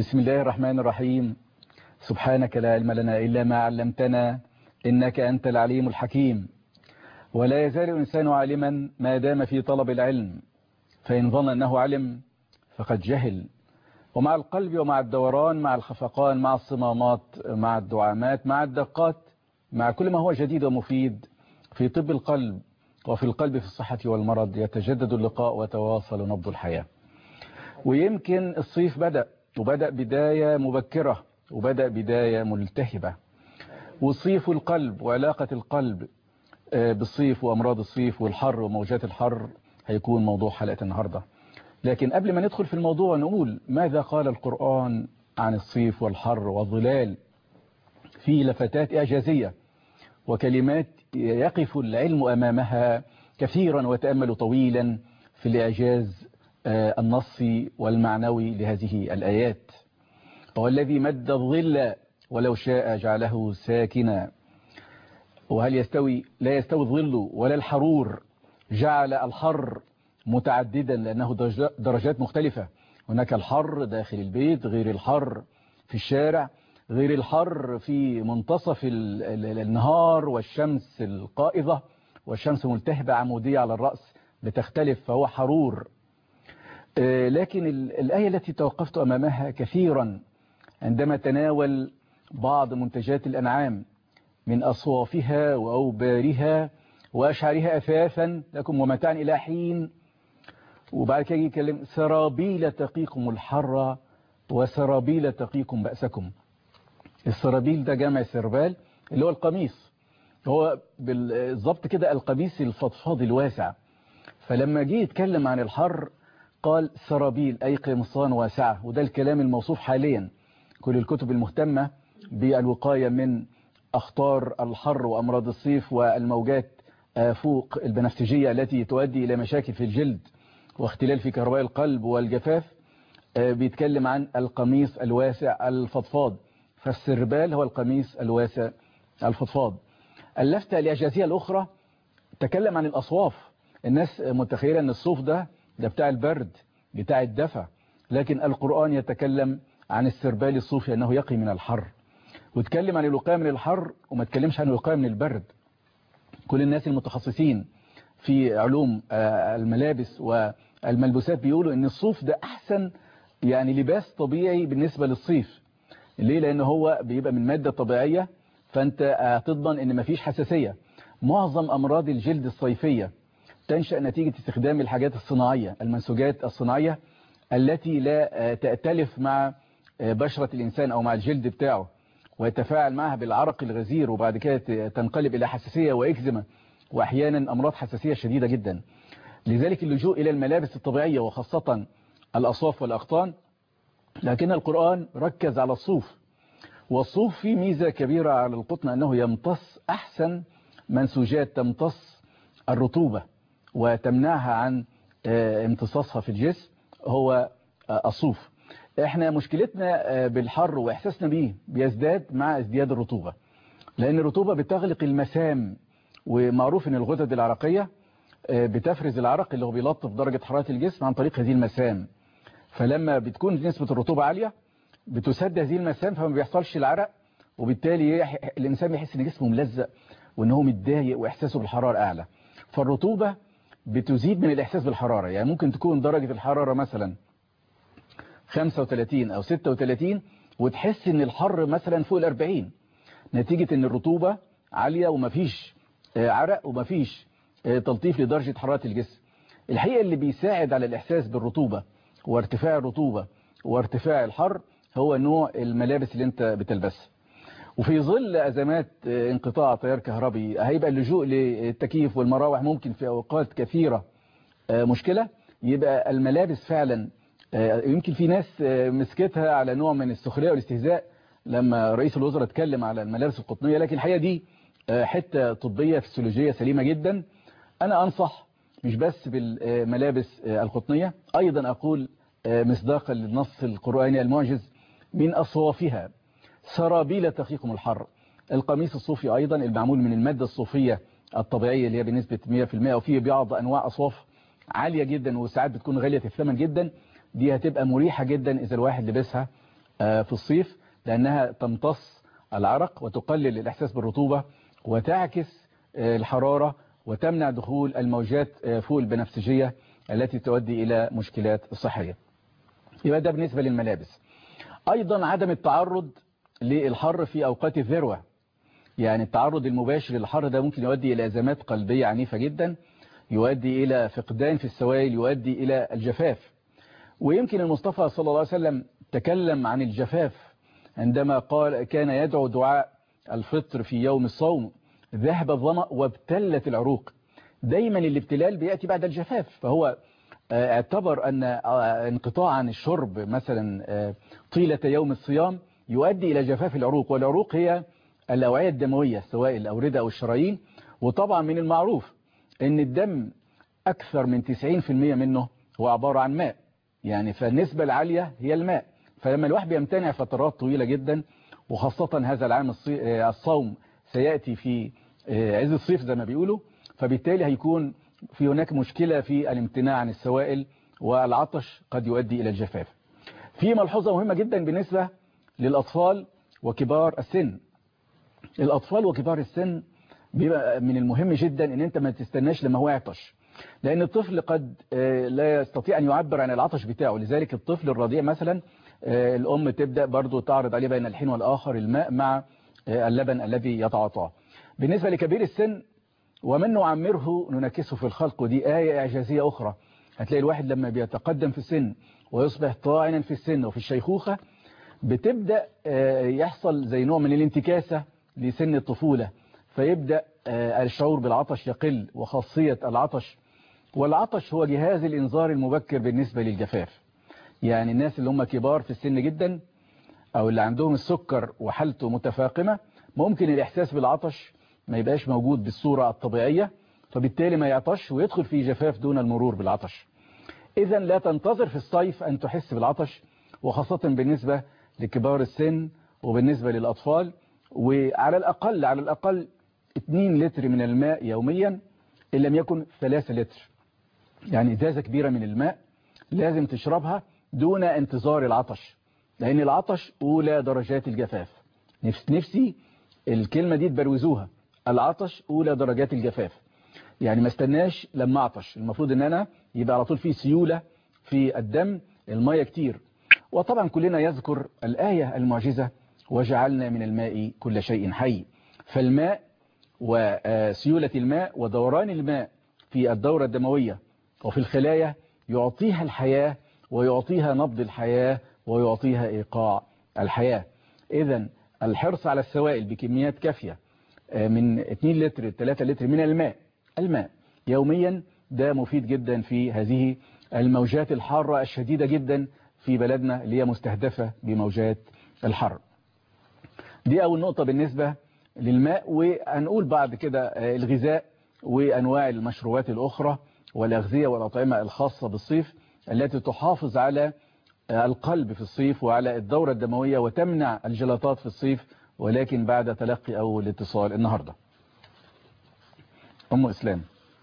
بسم الله الرحمن الرحيم سبحانك لا علم لنا إلا ما علمتنا إنك أنت العليم الحكيم ولا يزال الإنسان عالما ما دام في طلب العلم فإن ظن أنه علم فقد جهل ومع القلب ومع الدوران مع الخفقان مع الصمامات مع الدعامات مع الدقات مع كل ما هو جديد ومفيد في طب القلب وفي القلب في الصحة والمرض يتجدد اللقاء وتواصل نبض الحياة ويمكن الصيف بدأ وبدأ بداية مبكرة وبدأ بداية ملتهبة وصيف القلب وعلاقة القلب بالصيف وأمراض الصيف والحر وموجات الحر هيكون موضوع حلقة النهاردة لكن قبل ما ندخل في الموضوع نقول ماذا قال القرآن عن الصيف والحر والظلال في لفتات إعجازية وكلمات يقف العلم أمامها كثيرا وتأمل طويلا في الإعجاز النصي والمعنوي لهذه الآيات هو الذي مد الظل ولو شاء جعله ساكنا وهل يستوي لا يستوي الظل ولا الحرور جعل الحر متعددا لأنه درجات مختلفة هناك الحر داخل البيت غير الحر في الشارع غير الحر في منتصف النهار والشمس القائضة والشمس ملتهبة عمودية على الرأس بتختلف فهو حرور لكن الآية التي توقفت أمامها كثيرا عندما تناول بعض منتجات الأنعام من أصوافها وأوبارها وأشعارها أثاثا لكم ومتاعا إلى حين وبعد كده يتكلم سرابيل تقيكم الحر وسرابيل تقيكم بأسكم السرابيل ده جمع سربال اللي هو القميص هو بالضبط كده القميص الفضفاض الواسع فلما جه يتكلم عن الحر قال سرابيل أي قمصان واسعة وده الكلام الموصوف حاليا كل الكتب المهتمة بالوقاية من أخطار الحر وأمراض الصيف والموجات فوق البنفسجية التي تؤدي إلى مشاكل في الجلد واختلال في كهرباء القلب والجفاف بيتكلم عن القميص الواسع الفضفاض فالسربال هو القميص الواسع الفضفاض اللفتة الإعجازية الأخرى تكلم عن الأصواف الناس متخيلة أن الصوف ده ده بتاع البرد بتاع الدفع لكن القرآن يتكلم عن السربال الصوفي أنه يقي من الحر وتكلم عن الوقاية من الحر وما تكلمش عن الوقاية من البرد كل الناس المتخصصين في علوم الملابس والملبوسات بيقولوا ان الصوف ده احسن يعني لباس طبيعي بالنسبة للصيف ليه لان هو بيبقى من مادة طبيعية فانت هتضمن ان مفيش حساسية معظم امراض الجلد الصيفية تنشأ نتيجة استخدام الحاجات الصناعية المنسوجات الصناعية التي لا تأتلف مع بشرة الإنسان أو مع الجلد بتاعه ويتفاعل معها بالعرق الغزير وبعد كده تنقلب إلى حساسية وإكزيما وأحيانا أمراض حساسية شديدة جدا لذلك اللجوء إلى الملابس الطبيعية وخاصة الأصواف والأقطان لكن القرآن ركز على الصوف والصوف فيه ميزة كبيرة على القطن أنه يمتص أحسن منسوجات تمتص الرطوبة وتمنعها عن امتصاصها في الجسم هو الصوف احنا مشكلتنا بالحر واحساسنا بيه بيزداد مع ازدياد الرطوبة لان الرطوبة بتغلق المسام ومعروف ان الغدد العرقية بتفرز العرق اللي هو بيلطف درجة حرارة الجسم عن طريق هذه المسام فلما بتكون نسبة الرطوبة عالية بتسد هذه المسام فما بيحصلش العرق وبالتالي الإنسان بيحس ان جسمه ملزق وان هو متضايق واحساسه بالحرارة اعلى فالرطوبة بتزيد من الإحساس بالحرارة يعني ممكن تكون درجة الحرارة مثلا 35 أو 36 وتحس ان الحر مثلا فوق الأربعين نتيجة ان الرطوبة عالية ومفيش عرق ومفيش تلطيف لدرجة حرارة الجسم الحقيقة اللي بيساعد على الإحساس بالرطوبة وارتفاع الرطوبة وارتفاع الحر هو نوع الملابس اللي انت بتلبسها وفي ظل أزمات انقطاع تيار كهربي هيبقى اللجوء للتكييف والمراوح ممكن في أوقات كثيرة مشكلة يبقى الملابس فعلا يمكن في ناس مسكتها على نوع من السخرية والاستهزاء لما رئيس الوزراء اتكلم على الملابس القطنية لكن الحقيقة دي حتة طبية فسيولوجية سليمة جدا أنا أنصح مش بس بالملابس القطنية أيضا أقول مصداقا للنص القرآني المعجز من أصوافها سرابيل تقيكم الحر القميص الصوفي أيضا المعمول من المادة الصوفية الطبيعية اللي هي بنسبة 100% وفيه بعض أنواع أصواف عالية جدا وساعات بتكون غالية الثمن جدا دي هتبقى مريحة جدا إذا الواحد لبسها في الصيف لأنها تمتص العرق وتقلل الإحساس بالرطوبة وتعكس الحرارة وتمنع دخول الموجات فوق البنفسجية التي تؤدي إلى مشكلات صحية يبقى ده بالنسبة للملابس أيضا عدم التعرض للحر في أوقات الذروة يعني التعرض المباشر للحر ده ممكن يؤدي إلى أزمات قلبية عنيفة جدا يؤدي إلى فقدان في السوائل يؤدي إلى الجفاف ويمكن المصطفى صلى الله عليه وسلم تكلم عن الجفاف عندما قال كان يدعو دعاء الفطر في يوم الصوم ذهب الظمأ وابتلت العروق دايما الابتلال بيأتي بعد الجفاف فهو اعتبر أن انقطاع عن الشرب مثلا طيلة يوم الصيام يؤدي إلى جفاف العروق والعروق هي الأوعية الدموية سواء الأوردة أو الشرايين وطبعا من المعروف أن الدم أكثر من 90% منه هو عبارة عن ماء يعني فالنسبة العالية هي الماء فلما الواحد بيمتنع فترات طويلة جدا وخاصة هذا العام الصوم سيأتي في عز الصيف زي ما بيقولوا فبالتالي هيكون في هناك مشكلة في الامتناع عن السوائل والعطش قد يؤدي إلى الجفاف في ملحوظة مهمة جدا بالنسبة للأطفال وكبار السن الأطفال وكبار السن بيبقى من المهم جدا ان انت ما تستناش لما هو يعطش لان الطفل قد لا يستطيع ان يعبر عن العطش بتاعه لذلك الطفل الرضيع مثلا الام تبدأ برضو تعرض عليه بين الحين والآخر الماء مع اللبن الذي يتعاطاه بالنسبة لكبير السن ومن نعمره ننكسه في الخلق ودي آية إعجازية أخرى هتلاقي الواحد لما بيتقدم في السن ويصبح طاعنا في السن وفي الشيخوخة بتبدأ يحصل زي نوع من الانتكاسة لسن الطفولة فيبدأ الشعور بالعطش يقل وخاصية العطش والعطش هو جهاز الإنذار المبكر بالنسبة للجفاف يعني الناس اللي هم كبار في السن جدا أو اللي عندهم السكر وحالته متفاقمة ممكن الإحساس بالعطش ما يبقاش موجود بالصورة الطبيعية فبالتالي ما يعطش ويدخل في جفاف دون المرور بالعطش إذا لا تنتظر في الصيف أن تحس بالعطش وخاصة بالنسبة لكبار السن وبالنسبة للأطفال وعلى الأقل على الأقل 2 لتر من الماء يوميا إن لم يكن 3 لتر يعني إزازة كبيرة من الماء لازم تشربها دون انتظار العطش لأن العطش أولى درجات الجفاف نفسي الكلمة دي تبروزوها العطش أولى درجات الجفاف يعني ما استناش لما اعطش المفروض ان انا يبقى على طول في سيولة في الدم المية كتير وطبعا كلنا يذكر الآية المعجزة وجعلنا من الماء كل شيء حي فالماء وسيولة الماء ودوران الماء في الدورة الدموية وفي الخلايا يعطيها الحياة ويعطيها نبض الحياة ويعطيها إيقاع الحياة إذا الحرص على السوائل بكميات كافية من 2 لتر 3 لتر من الماء الماء يوميا ده مفيد جدا في هذه الموجات الحارة الشديدة جدا في بلدنا اللي هي مستهدفة بموجات الحر دي أول نقطة بالنسبة للماء وهنقول بعد كده الغذاء وأنواع المشروبات الأخرى والأغذية والأطعمة الخاصة بالصيف التي تحافظ على القلب في الصيف وعلى الدورة الدموية وتمنع الجلطات في الصيف ولكن بعد تلقي أول اتصال النهاردة أم إسلام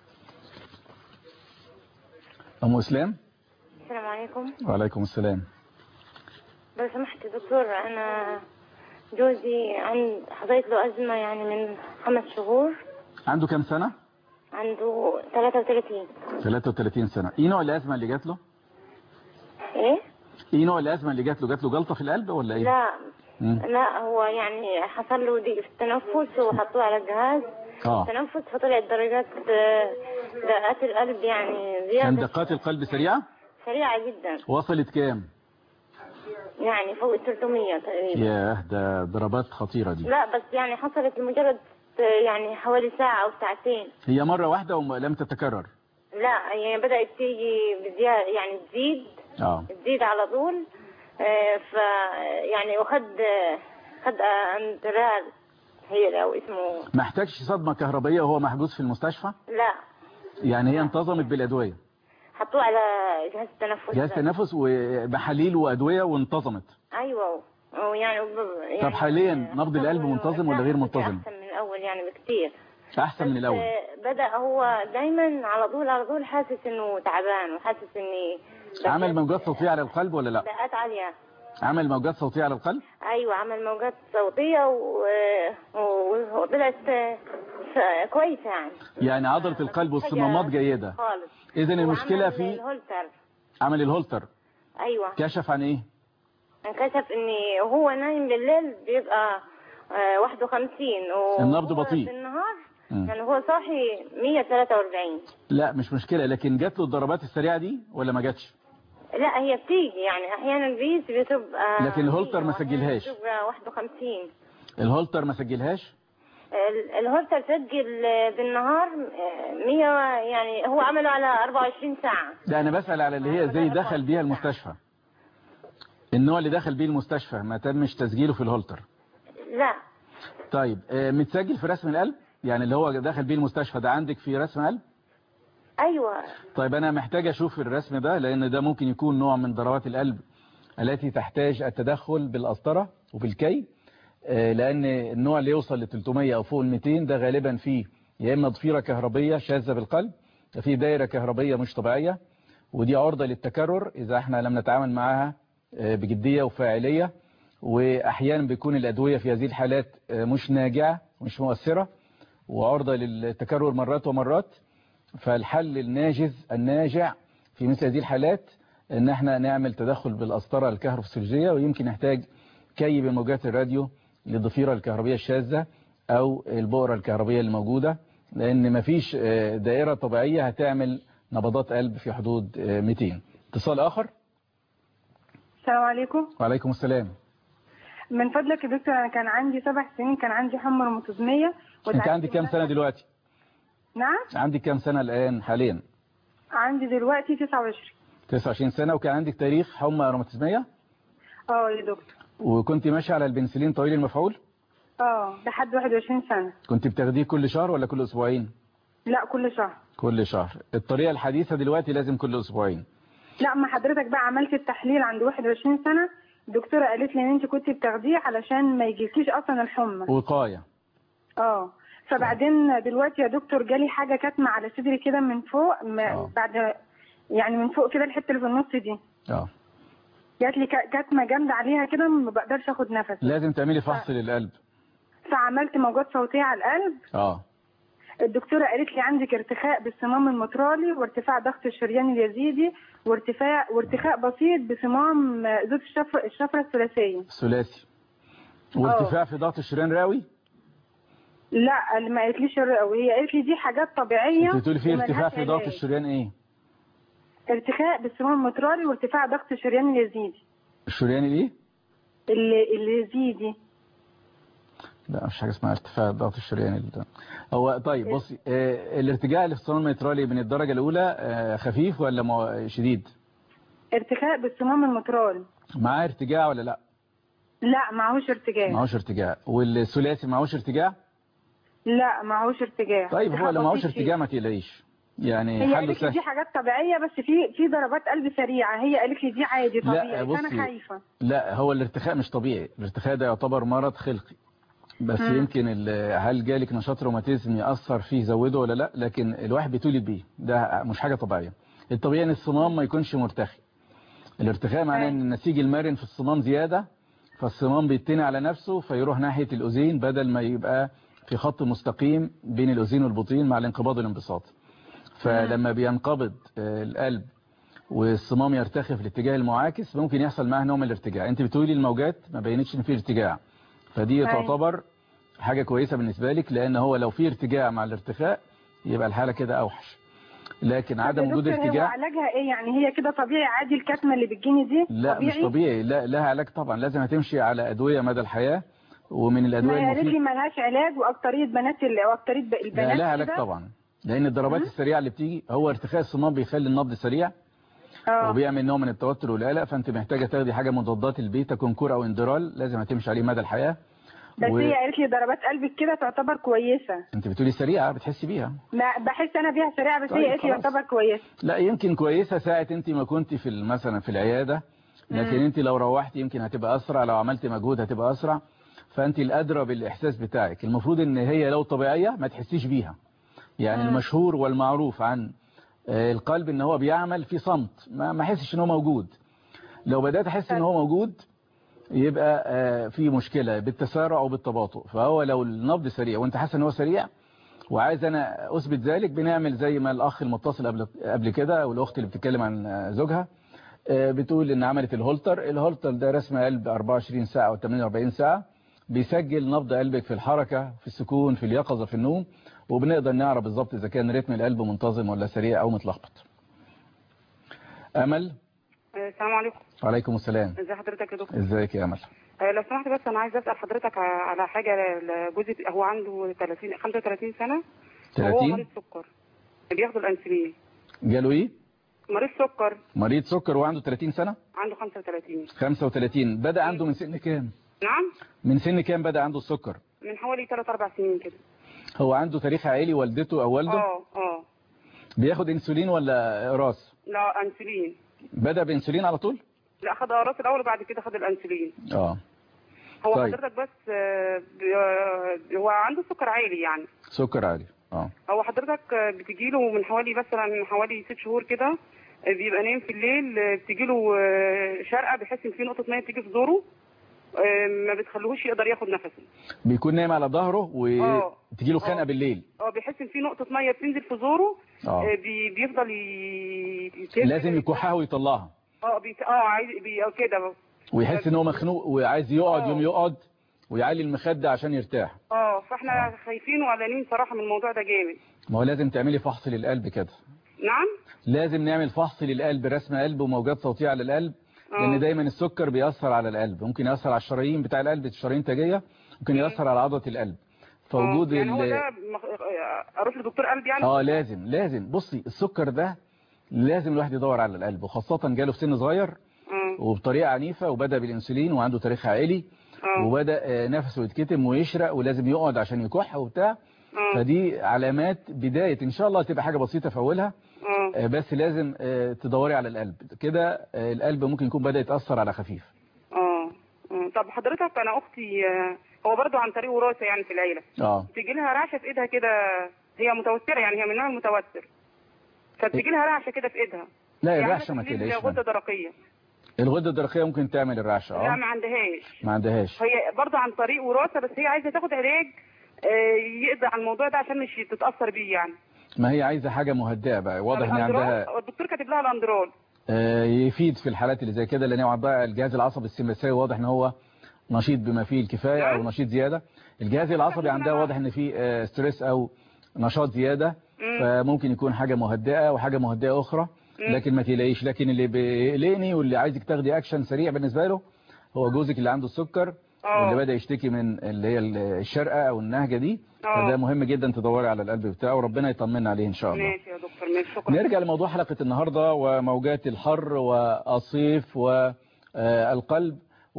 أم إسلام السلام عليكم وعليكم السلام لو سمحت يا دكتور أنا جوزي عند حصلت له أزمة يعني من خمس شهور عنده كم سنة؟ عنده 33 33 سنة إيه نوع الأزمة اللي جات له؟ إيه؟ إيه نوع الأزمة اللي جات له؟ جات له جلطة في القلب ولا إيه؟ لا مم. لا هو يعني حصل له ضيق في التنفس وحطوه على الجهاز آه تنفس فطلعت درجات آه، دقات القلب يعني كان زيادة دقات القلب سريعة؟ سريعة جدا وصلت كام؟ يعني فوق ال 300 تقريبا ياه ده ضربات خطيرة دي لا بس يعني حصلت لمجرد آه، يعني حوالي ساعة أو ساعتين هي مرة واحدة ولم تتكرر لا يعني بدأت تيجي بزيادة يعني تزيد اه تزيد على طول آه، ف يعني وخد آه، خد اندرال هي او اسمه ما احتاجش صدمة كهربية وهو محجوز في المستشفى لا يعني هي انتظمت بالأدوية حطوه على جهاز التنفس جهاز ده. تنفس ومحاليل وأدوية وانتظمت ايوه ويعني يعني طب حاليا نبض القلب منتظم ولا غير منتظم؟ احسن من الاول يعني بكثير أحسن من بس، الأول آه، بدا هو دايما على طول على طول حاسس انه تعبان وحاسس اني عمل موجات صوتية على القلب ولا لا؟ دقات عاليه عمل موجات صوتية على القلب ايوه عمل موجات صوتيه و... و- وطلعت س- كويسه يعني يعني عضلة القلب والصمامات جيدة خالص إذا المشكلة وعمل في الهولتر عمل الهولتر ايوه كشف عن إيه انكشف ان هو نايم بالليل بيبقى آه، 51 و النبض هو بطيء. بالنهار مم. يعني هو صاحي 143 لا مش مشكلة لكن جات له الضربات السريعة دي ولا ما جاتش لا هي بتيجي يعني احيانا بيس بتبقى لكن الهولتر ما 100 وأحياناً سجلهاش. بتبقى 51 الهولتر ما سجلهاش ال- الهولتر سجل بالنهار آه، 100 يعني هو عمله على 24 ساعة ده أنا بسأل على اللي هي زي دخل بيها المستشفى النوع اللي دخل بيه المستشفى ما تمش تسجيله في الهولتر لا طيب آه، متسجل في رسم القلب يعني اللي هو دخل بيه المستشفى ده عندك في رسم قلب ايوه طيب أنا محتاج أشوف الرسم ده لأن ده ممكن يكون نوع من ضربات القلب التي تحتاج التدخل بالقسطرة وبالكي آه، لأن النوع اللي يوصل ل 300 أو فوق ال 200 ده غالبا فيه يا إما ضفيرة كهربية شاذة بالقلب في دايرة كهربية مش طبيعية ودي عرضة للتكرر إذا احنا لم نتعامل معها آه، بجدية وفاعلية وأحيانا بيكون الأدوية في هذه الحالات آه، مش ناجعة مش مؤثرة وعرضة للتكرر مرات ومرات فالحل الناجز الناجع في مثل هذه الحالات ان احنا نعمل تدخل بالقسطره الكهروفسيولوجيه ويمكن نحتاج كي بموجات الراديو للضفيره الكهربيه الشاذه او البؤره الكهربيه الموجوده لان مفيش آه، دائره طبيعيه هتعمل نبضات قلب في حدود آه، 200 اتصال اخر السلام عليكم وعليكم السلام من فضلك يا دكتور انا كان عندي سبع سنين كان عندي حمى روماتيزميه انت عندك كام سنه دلوقتي نعم عندك كام سنه الان حاليا عندي دلوقتي 29 29 سنه وكان عندك تاريخ حمى روماتيزميه اه يا دكتور وكنت ماشي على البنسلين طويل المفعول اه لحد 21 سنه كنت بتاخديه كل شهر ولا كل اسبوعين لا كل شهر كل شهر الطريقة الحديثة دلوقتي لازم كل أسبوعين لا ما حضرتك بقى عملت التحليل عند 21 سنه الدكتوره قالت لي ان انت كنت بتاخديه علشان ما يجيلكيش اصلا الحمى وقاية اه فبعدين دلوقتي يا دكتور جالي حاجه كاتمه على صدري كده من فوق آه. ما بعد يعني من فوق كده الحته اللي في النص دي اه جات لي كا- كاتمه جامده عليها كده ما بقدرش اخد نفس لازم تعملي فحص للقلب فعملت موجات صوتيه على القلب اه الدكتورة قالت لي عندك ارتخاء بالصمام المترالي وارتفاع ضغط الشريان اليزيدي وارتفاع وارتخاء بسيط بصمام ذات الشفرة الشفرة الثلاثية ثلاثي وارتفاع في ضغط الشريان الرئوي لا اللي ما قالتليش الرئوي هي قالت لي دي حاجات طبيعية انت بتقولي في وملهاش ارتفاع في ضغط علاج. الشريان ايه ارتخاء بالصمام المترالي وارتفاع ضغط الشريان اليزيدي الشريان الايه اللي اليزيدي لا مش حاجة اسمها ارتفاع ضغط الشريان ده هو طيب بصي آه الارتجاع اللي في الصمام المترالي من الدرجة الأولى آه خفيف ولا مو- شديد ارتخاء بالصمام المترالي معاه ارتجاع ولا لا لا معهوش ارتجاع معهوش ارتجاع والثلاثي معهوش ارتجاع لا معهوش ارتجاع طيب هو ارتخاء لو معهوش بسيط فيه. ارتجاع ما تقلقيش يعني هي حله قالت لي دي سهل حاجات طبيعية بس في في ضربات قلب سريعة هي قالت لي دي عادي لا، طبيعي بصي. فأنا خايفة لا هو الارتخاء مش طبيعي الارتخاء ده يعتبر مرض خلقي بس مم. يمكن ال- هل جالك نشاط روماتيزم يأثر فيه يزوده ولا لا لكن الواحد بيتولد بيه ده مش حاجة طبيعية الطبيعي ان الصمام ما يكونش مرتخي الارتخاء معناه أيوة. ان النسيج المرن في الصمام زيادة فالصمام بيتني على نفسه فيروح ناحية الأذين بدل ما يبقى في خط مستقيم بين الأذين والبطين مع الانقباض والانبساط فلما بينقبض آه، القلب والصمام يرتخي في الاتجاه المعاكس ممكن يحصل معاه نوع من الارتجاع انت بتقولي الموجات ما بينتش ان في ارتجاع فدي أيوة. تعتبر حاجة كويسة بالنسبة لك لان هو لو في ارتجاع مع الارتخاء يبقى الحالة كده اوحش لكن عدم طب يا وجود دكتور هو ارتجاع علاجها ايه يعني هي كده طبيعي عادي الكتمة اللي بتجيني دي لا طبيعي مش طبيعي لا لها علاج طبعا لازم هتمشي على ادوية مدى الحياة ومن ما الادوية هي قالت لي المفيدة ملهاش علاج واكتريه بنات ال- واكتريه ب- لا البنات لها علاج كده. طبعا لان الضربات السريعة اللي بتيجي هو ارتخاء الصمام بيخلي النبض سريع اه وبيعمل نوع من التوتر والقلق فانت محتاجه تاخدي حاجه مضادات البيتا كونكور او اندرال لازم هتمشي عليه مدى الحياه بس و- هي قالت لي ضربات قلبك كده تعتبر كويسة انت بتقولي سريعه بتحسي بيها ما بحس انا بيها سريعة بس طيب هي قالت لي خلاص. تعتبر كويسة لا يمكن كويسه ساعه انت ما كنت في ال- مثلا في العياده لكن انت لو روحتي يمكن هتبقى اسرع لو عملتي مجهود هتبقى اسرع فانت الادرى بالاحساس بتاعك المفروض ان هي لو طبيعيه ما تحسيش بيها يعني مم. المشهور والمعروف عن آه، القلب ان هو بيعمل في صمت ما ما احسش ان هو موجود لو بدات احس ان هو موجود يبقى آه، في مشكلة بالتسارع او بالتباطؤ فهو لو النبض سريع وانت حاسس ان هو سريع وعايز انا اثبت ذلك بنعمل زي ما الاخ المتصل قبل قبل كده او الاخت اللي بتتكلم عن آه، زوجها آه، بتقول ان عملت الهولتر الهولتر ده رسم قلب 24 ساعة او 48 ساعة بيسجل نبض قلبك في الحركة في السكون في اليقظة في النوم وبنقدر نعرف بالظبط اذا كان رتم القلب منتظم ولا سريع او متلخبط امل السلام عليكم وعليكم السلام ازي حضرتك يا دكتور ازيك يا امل آه، لو سمحت بس انا عايزه اسال حضرتك ع- على حاجه لجوزي هو عنده 30 35 سنه وهو 30 مريض سكر بياخد الانسولين جاله ايه مريض سكر مريض سكر وعنده 30 سنة عنده 35 35 بدأ عنده من سن كام نعم من سن كام بدأ عنده السكر من حوالي 3 4 سنين كده هو عنده تاريخ عائلي والدته او والده اه اه بياخد انسولين ولا راس لا انسولين بدأ بانسولين على طول لا خد اقراص الاول وبعد كده خد الانسولين اه هو طيب. حضرتك بس آه، بي- هو عنده سكر عالي يعني سكر عالي اه هو حضرتك بتجيله من حوالي مثلا من حوالي ست شهور كده بيبقى نايم في الليل بتجيله شرقه بيحس ان في نقطه ميه بتيجي في زوره ما بتخلوهوش يقدر ياخد نفسه بيكون نايم على ظهره آه. وتجيله خنقه آه. بالليل اه بيحس ان في نقطه ميه بتنزل في زوره اه آه، بي- بيفضل ي- يتهز لازم يكحها ويطلعها اه بيت... اه عايز بي... آه كده ويحس ان هو مخنوق وعايز يقعد آه. يوم يقعد ويعلي المخدة عشان يرتاح اه فاحنا خايفين وقلقانين صراحه من الموضوع ده جامد ما هو لازم تعملي فحص للقلب كده نعم لازم نعمل فحص للقلب رسم قلب وموجات صوتية على القلب آه. لان دايما السكر بيأثر على القلب ممكن يأثر على الشرايين بتاع القلب الشرايين التاجية ممكن يأثر على عضلة القلب فوجود آه. يعني هو ال- ده مخ... آه، اروح لدكتور قلب يعني اه لازم لازم بصي السكر ده لازم الواحد يدور على القلب وخاصة جاله في سن صغير اه وبطريقة عنيفة وبدأ بالانسولين وعنده تاريخ عائلي اه وبدأ آه، نفسه يتكتم ويشرق ولازم يقعد عشان يكح وبتاع اه فدي علامات بداية ان شاء الله تبقى حاجة بسيطة في اولها اه آه، بس لازم آه، تدوري على القلب كده آه، القلب ممكن يكون بدأ يتأثر على خفيف اه آه. طب حضرتك انا اختي آه، هو برضو عن طريق وراثه يعني في العيله اه تيجي لها رعشه في ايدها كده هي متوتره يعني هي من النوع المتوتر فبتيجي لها رعشه كده في ايدها لا يعني الرعشة ما تحليل تقلقش غده منها. درقيه الغدة الدرقية ممكن تعمل الرعشة لا اه ما عندهاش ما عندهاش هي برضو عن طريق وراثه بس هي عايزه تاخد علاج آه، يقضي على الموضوع ده عشان مش تتاثر بيه يعني ما هي عايزة حاجة مهدئة بقى واضح ان الأندرال، عندها الدكتور كاتب لها الاندرال آه، يفيد في الحالات اللي زي كده لان هو عندها الجهاز العصبي السمبثاوي واضح ان هو نشيط بما فيه الكفاية او نعم. نشيط زيادة الجهاز العصبي عندها واضح ان فيه آه، ستريس او نشاط زيادة مم. فممكن يكون حاجة مهدئة وحاجة مهدئة اخرى مم. لكن ما تقلقيش لكن اللي بيقلقني واللي عايزك تاخدي اكشن سريع بالنسبة له هو جوزك اللي عنده السكر اه واللي بدأ يشتكي من اللي هي الشرقة او النهجة دي اه. فده مهم جدا تدوري على القلب بتاعه وربنا يطمنا عليه ان شاء الله ماشي يا دكتور ماشي شكرا نرجع لموضوع حلقة النهاردة وموجات الحر والصيف والقلب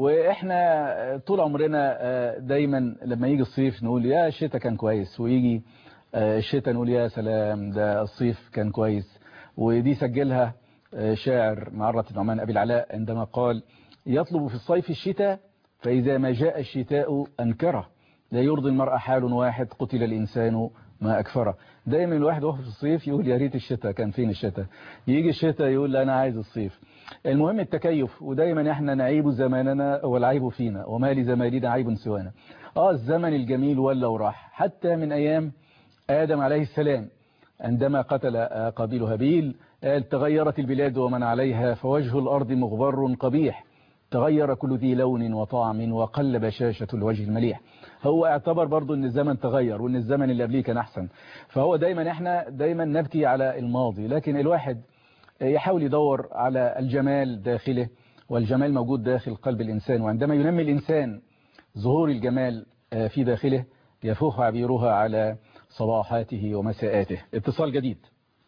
واحنا طول عمرنا دايما لما يجي الصيف نقول يا الشتاء كان كويس ويجي الشتاء نقول يا سلام ده الصيف كان كويس ودي سجلها شاعر معرة النعمان أبي العلاء عندما قال يطلب في الصيف الشتاء فإذا ما جاء الشتاء أنكره لا يرضي المرأة حال واحد قتل الإنسان ما أكفره دايما الواحد وهو في الصيف يقول يا ريت الشتاء كان فين الشتاء يجي الشتاء يقول أنا عايز الصيف المهم التكيف ودايما احنا نعيب زماننا والعيب فينا وما لزماننا عيب سوانا اه الزمن الجميل ولا وراح حتى من أيام آدم عليه السلام عندما قتل قابيل هابيل قال تغيرت البلاد ومن عليها فوجه الأرض مغبر قبيح تغير كل ذي لون وطعم وقل بشاشة الوجه المليح هو اعتبر برضو ان الزمن تغير وان الزمن اللي قبليه كان احسن فهو دايما احنا دايما نبكي على الماضي لكن الواحد يحاول يدور على الجمال داخله والجمال موجود داخل قلب الإنسان وعندما ينمي الإنسان ظهور الجمال في داخله يفوح عبيرها على صباحاته ومساءاته اتصال جديد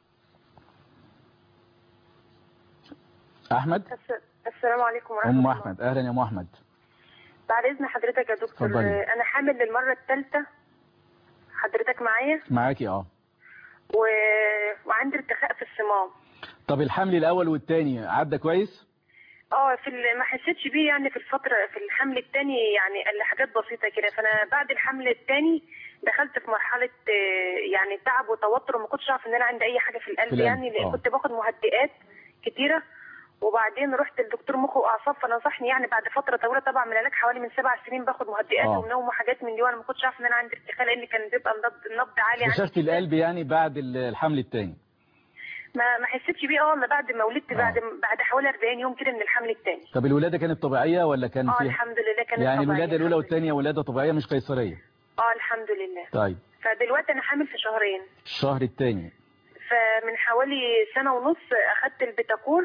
أحمد السلام عليكم ورحمة أم الله أحمد أهلا يا أم أحمد بعد إذن حضرتك يا دكتور اتفضلي. أنا حامل للمرة الثالثة حضرتك معايا معاكي اه و... وعندي ارتخاء في الصمام طب الحمل الأول والتاني عدى كويس اه في ال... ما حسيتش بيه يعني في الفترة في الحمل الثاني يعني قال لي حاجات بسيطة كده فأنا بعد الحمل الثاني دخلت في مرحلة آه، يعني تعب وتوتر وما كنتش أعرف إن أنا عندي أي حاجة في القلب في القلب، يعني لأن آه. كنت باخد مهدئات كتيرة وبعدين رحت للدكتور مخ واعصاب فنصحني يعني بعد فتره طويله طبعا من العلاج حوالي من سبع سنين باخد مهدئات آه. ونوم وحاجات من دي وانا ما كنتش عارفه ان انا عندي ارتخاء لان كان بيبقى النبض النبض عالي عندي اكتشفت جداً. القلب يعني بعد ال- الحمل الثاني ما ما حسيتش بيه اه الا بعد ما ولدت آه. بعد بعد حوالي 40 يوم كده من الحمل الثاني طب الولادة كانت طبيعية ولا كان اه فيها الحمد لله كانت يعني طبيعية الولادة الأولى الحمد والثانية ولادة طبيعية مش قيصرية لله. اه الحمد لله طيب فدلوقتي انا حامل في شهرين الشهر الثاني فمن حوالي سنه ونص اخدت البتاكور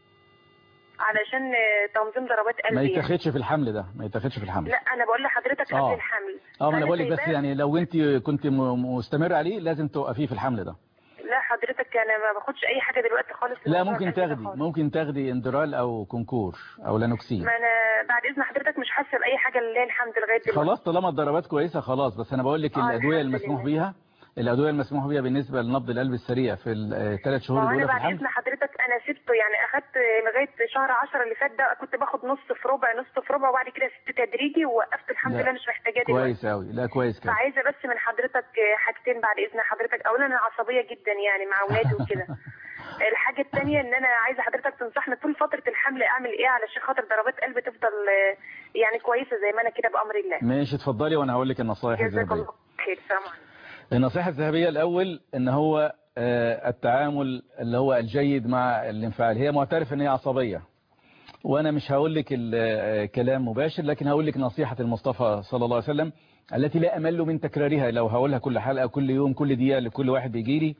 علشان آه، تنظيم ضربات قلبي ما يعني. يتاخدش في الحمل ده ما يتاخدش في الحمل لا انا بقول لحضرتك آه. قبل الحمل اه ما انا فأنا بقول لك بس سايباه. يعني لو انت كنت م- مستمر عليه لازم توقفيه في الحمل ده لا حضرتك انا ما باخدش اي حاجه دلوقتي خالص لا لموضوع ممكن القلب ده تاخدي خالص. ممكن تاخدي اندرال او كونكور او لانوكسين ما انا بعد اذن حضرتك مش حاسه باي حاجه لله الحمد لغايه دلوقتي خلاص طالما الضربات كويسه خلاص بس انا بقول لك آه، الادويه الحمد المسموح لله. بيها الادويه المسموح بيها بالنسبه لنبض القلب السريع في الثلاث شهور ما هو انا الاولى في بعد الحمل اذن حضرتك انا سبته يعني اخدت لغايه شهر 10 اللي فات ده كنت باخد نص في ربع نص في ربع وبعد كده سبت تدريجي ووقفت الحمد لا. لله مش محتاجاه دلوقتي كويس قوي لا كويس كده فعايزه بس من حضرتك حاجتين بعد اذن حضرتك اولا انا عصبيه جدا يعني مع اولادي وكده الحاجه الثانيه ان انا عايزه حضرتك تنصحني طول فتره الحمل اعمل ايه علشان خاطر ضربات قلبي تفضل آه، يعني كويسه زي ما انا كده بامر الله ماشي اتفضلي وانا هقول لك النصائح جزاك الذهبيه الله خير السلام عليكم النصيحة الذهبية الأول إن هو آه، التعامل اللي هو الجيد مع الانفعال هي معترف إن هي عصبية وأنا مش هقول لك الكلام مباشر لكن هقول لك نصيحة المصطفى صلى الله عليه وسلم التي لا أمل من تكرارها لو هقولها كل حلقة كل يوم كل دقيقة لكل واحد بيجي لي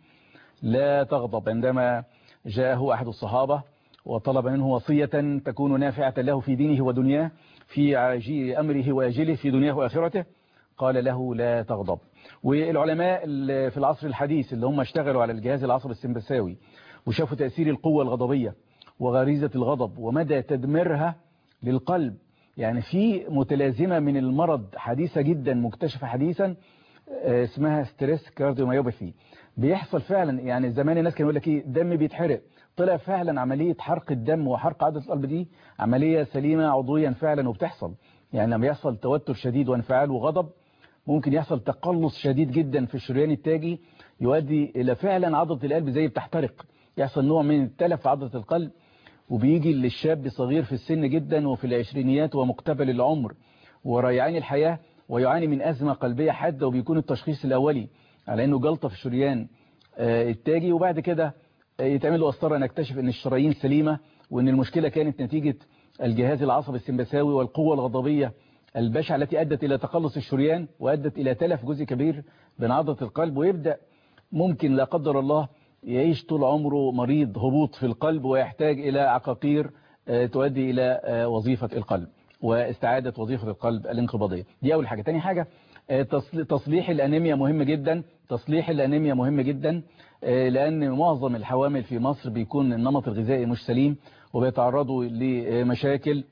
لا تغضب عندما جاءه أحد الصحابة وطلب منه وصية تكون نافعة له في دينه ودنياه في عاجل أمره وآجله في دنياه وآخرته قال له لا تغضب والعلماء اللي في العصر الحديث اللي هم اشتغلوا على الجهاز العصبي السمبثاوي وشافوا تأثير القوة الغضبية وغريزة الغضب ومدى تدميرها للقلب يعني في متلازمة من المرض حديثة جدا مكتشفة حديثا آه، اسمها ستريس كارديوميوباثي بيحصل فعلا يعني زمان الناس كانوا يقول لك ايه الدم بيتحرق طلع فعلا عملية حرق الدم وحرق عضلة القلب دي عملية سليمة عضويا فعلا وبتحصل يعني لما يحصل توتر شديد وانفعال وغضب ممكن يحصل تقلص شديد جدا في الشريان التاجي يؤدي إلى فعلا عضلة القلب زي بتحترق يحصل نوع من التلف في عضلة القلب وبيجي للشاب صغير في السن جدا وفي العشرينيات ومقتبل العمر وريعان الحياة ويعاني من أزمة قلبية حادة وبيكون التشخيص الأولي على أنه جلطة في الشريان آه، التاجي وبعد كده آه، يتعمل له قسطرة نكتشف أن الشرايين سليمة وأن المشكلة كانت نتيجة الجهاز العصبي السمبثاوي والقوة الغضبية البشعة التي أدت إلى تقلص الشريان وأدت إلى تلف جزء كبير من عضلة القلب ويبدأ ممكن لا قدر الله يعيش طول عمره مريض هبوط في القلب ويحتاج إلى عقاقير آه، تؤدي إلى آه، وظيفة القلب واستعادة وظيفة القلب الانقباضية دي أول حاجة تاني حاجة آه، تصل- تصليح الأنيميا مهم جدا تصليح الأنيميا مهم جدا آه، لأن معظم الحوامل في مصر بيكون النمط الغذائي مش سليم وبيتعرضوا لمشاكل